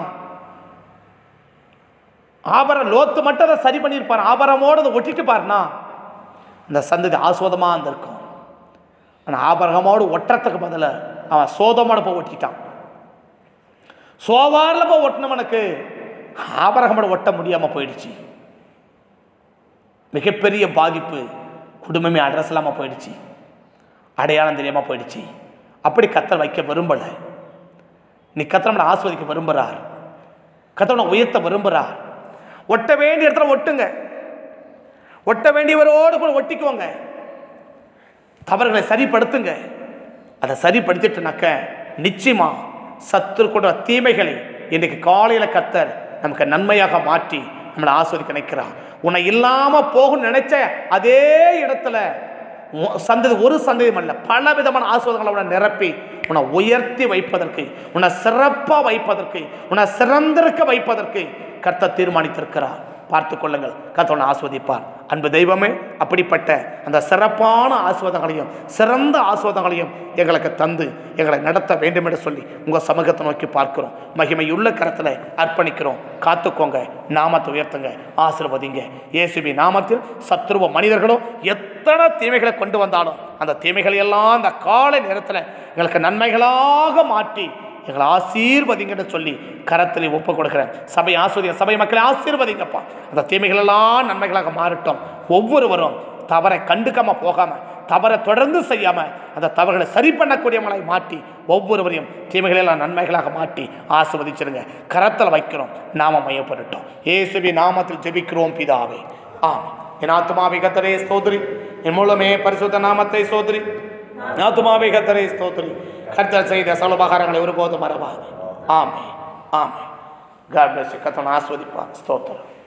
ஆபரம் லோத்து மட்டும் அதை சரி பண்ணியிருப்பார் ஆபரமோடு அதை ஒட்டிட்டு பாருனா இந்த சந்ததி ஆஸ்வாதமாக இருந்திருக்கும் ஆனால் ஆபரகமோடு ஒட்டுறதுக்கு பதிலாக அவன் சோதமோட போய் ஒட்டிட்டான் சோவாரில் போய் ஒட்டினவனுக்கு ஆபரகமோட ஒட்ட முடியாமல் போயிடுச்சு மிகப்பெரிய பாதிப்பு குடும்பமே அட்ரஸ் இல்லாமல் போயிடுச்சு அடையாளம் தெரியாமல் போயிடுச்சு அப்படி கத்தர் வைக்க விரும்பலை நீ கத்தர் நம்மளை ஆஸ்வதிக்க விரும்புகிறார் கத்தர் உன்னை உயர்த்த விரும்புகிறார் ஒட்ட வேண்டிய இடத்துல ஒட்டுங்க ஒட்ட வேண்டியவரோடு கூட ஒட்டிக்குவோங்க தவறுகளை சரிப்படுத்துங்க அதை சரிப்படுத்திட்டுனாக்க நிச்சயமா சத்துரு கூட தீமைகளை இன்றைக்கு காலையில் கத்தர் நமக்கு நன்மையாக மாற்றி நம்மளை ஆஸ்வதிக்க நினைக்கிறார் உன்னை இல்லாமல் போகும்னு நினைச்ச அதே இடத்துல உ- சந்ததி ஒரு சந்ததியும் அல்ல பல விதமான ஆஸ்வாதங்களை உன்னை நிரப்பி உன்னை உயர்த்தி வைப்பதற்கு உன்னை சிறப்பாக வைப்பதற்கு உன்னை சிறந்திருக்க வைப்பதற்கு கர்த்தர் தீர்மானித்திருக்கிறார் பார்த்து கொள்ளுங்கள் கர்த்தர் ஆஸ்வதிப்பார் அன்பு தெய்வமே அப்படிப்பட்ட அந்த சிறப்பான ஆஸ்வாதங்களையும் சிறந்த ஆஸ்வாதங்களையும் எங்களுக்கு தந்து எங்களை நடத்த வேண்டும் என்று சொல்லி உங்கள் சமூகத்தை நோக்கி பார்க்கிறோம் மகிமையுள்ள கரத்தில் அர்ப்பணிக்கிறோம் காத்துக்கோங்க நாமத்தை உயர்த்துங்க ஆசீர்வதிங்க இயேசுபி நாமத்தில் சத்ருவ மனிதர்களோ எத்தனை தீமைகளை கொண்டு வந்தாலும் அந்த தீமைகளை எல்லாம் அந்த காலை நேரத்தில் எங்களுக்கு நன்மைகளாக மாற்றி எங்களை ஆசீர்வதிங்கன்னு சொல்லி கரத்தில் ஒப்பு கொடுக்குறேன் சபை ஆஸ்வதிங்க சபை மக்களை ஆசீர்வதிங்கப்பா அந்த தீமைகளெல்லாம் நன்மைகளாக மாறட்டும் ஒவ்வொருவரும் தவறை கண்டுக்காம போகாம தவறை தொடர்ந்து செய்யாம அந்த தவறுகளை சரி பண்ணக்கூடியவங்களாய் மாற்றி ஒவ்வொருவரையும் தீமைகளெல்லாம் நன்மைகளாக மாற்றி ஆசீர்வதிச்சிருங்க கரத்தில் வைக்கிறோம் நாம மையப்படட்டும் இயேசுவி நாமத்தில் ஜெபிக்கிறோம் பிதாவே ஆமென் என் ஆத்மாவை கத்தரே ஸ்தோத்ரி என் மூலமே பரிசுத்த நாமத்தை ஸ்தோத்ரி என் ஆத்மாவை கத்தரே ஸ்தோத்ரி கர்த்தர் செய்த சலுபகாரங்களை ஒருபோதும் மறவாது ஆமே ஆமே காட் பிளஸ் கத்தனை ஆஸ்வதிப்பான் ஸ்தோத்திரம்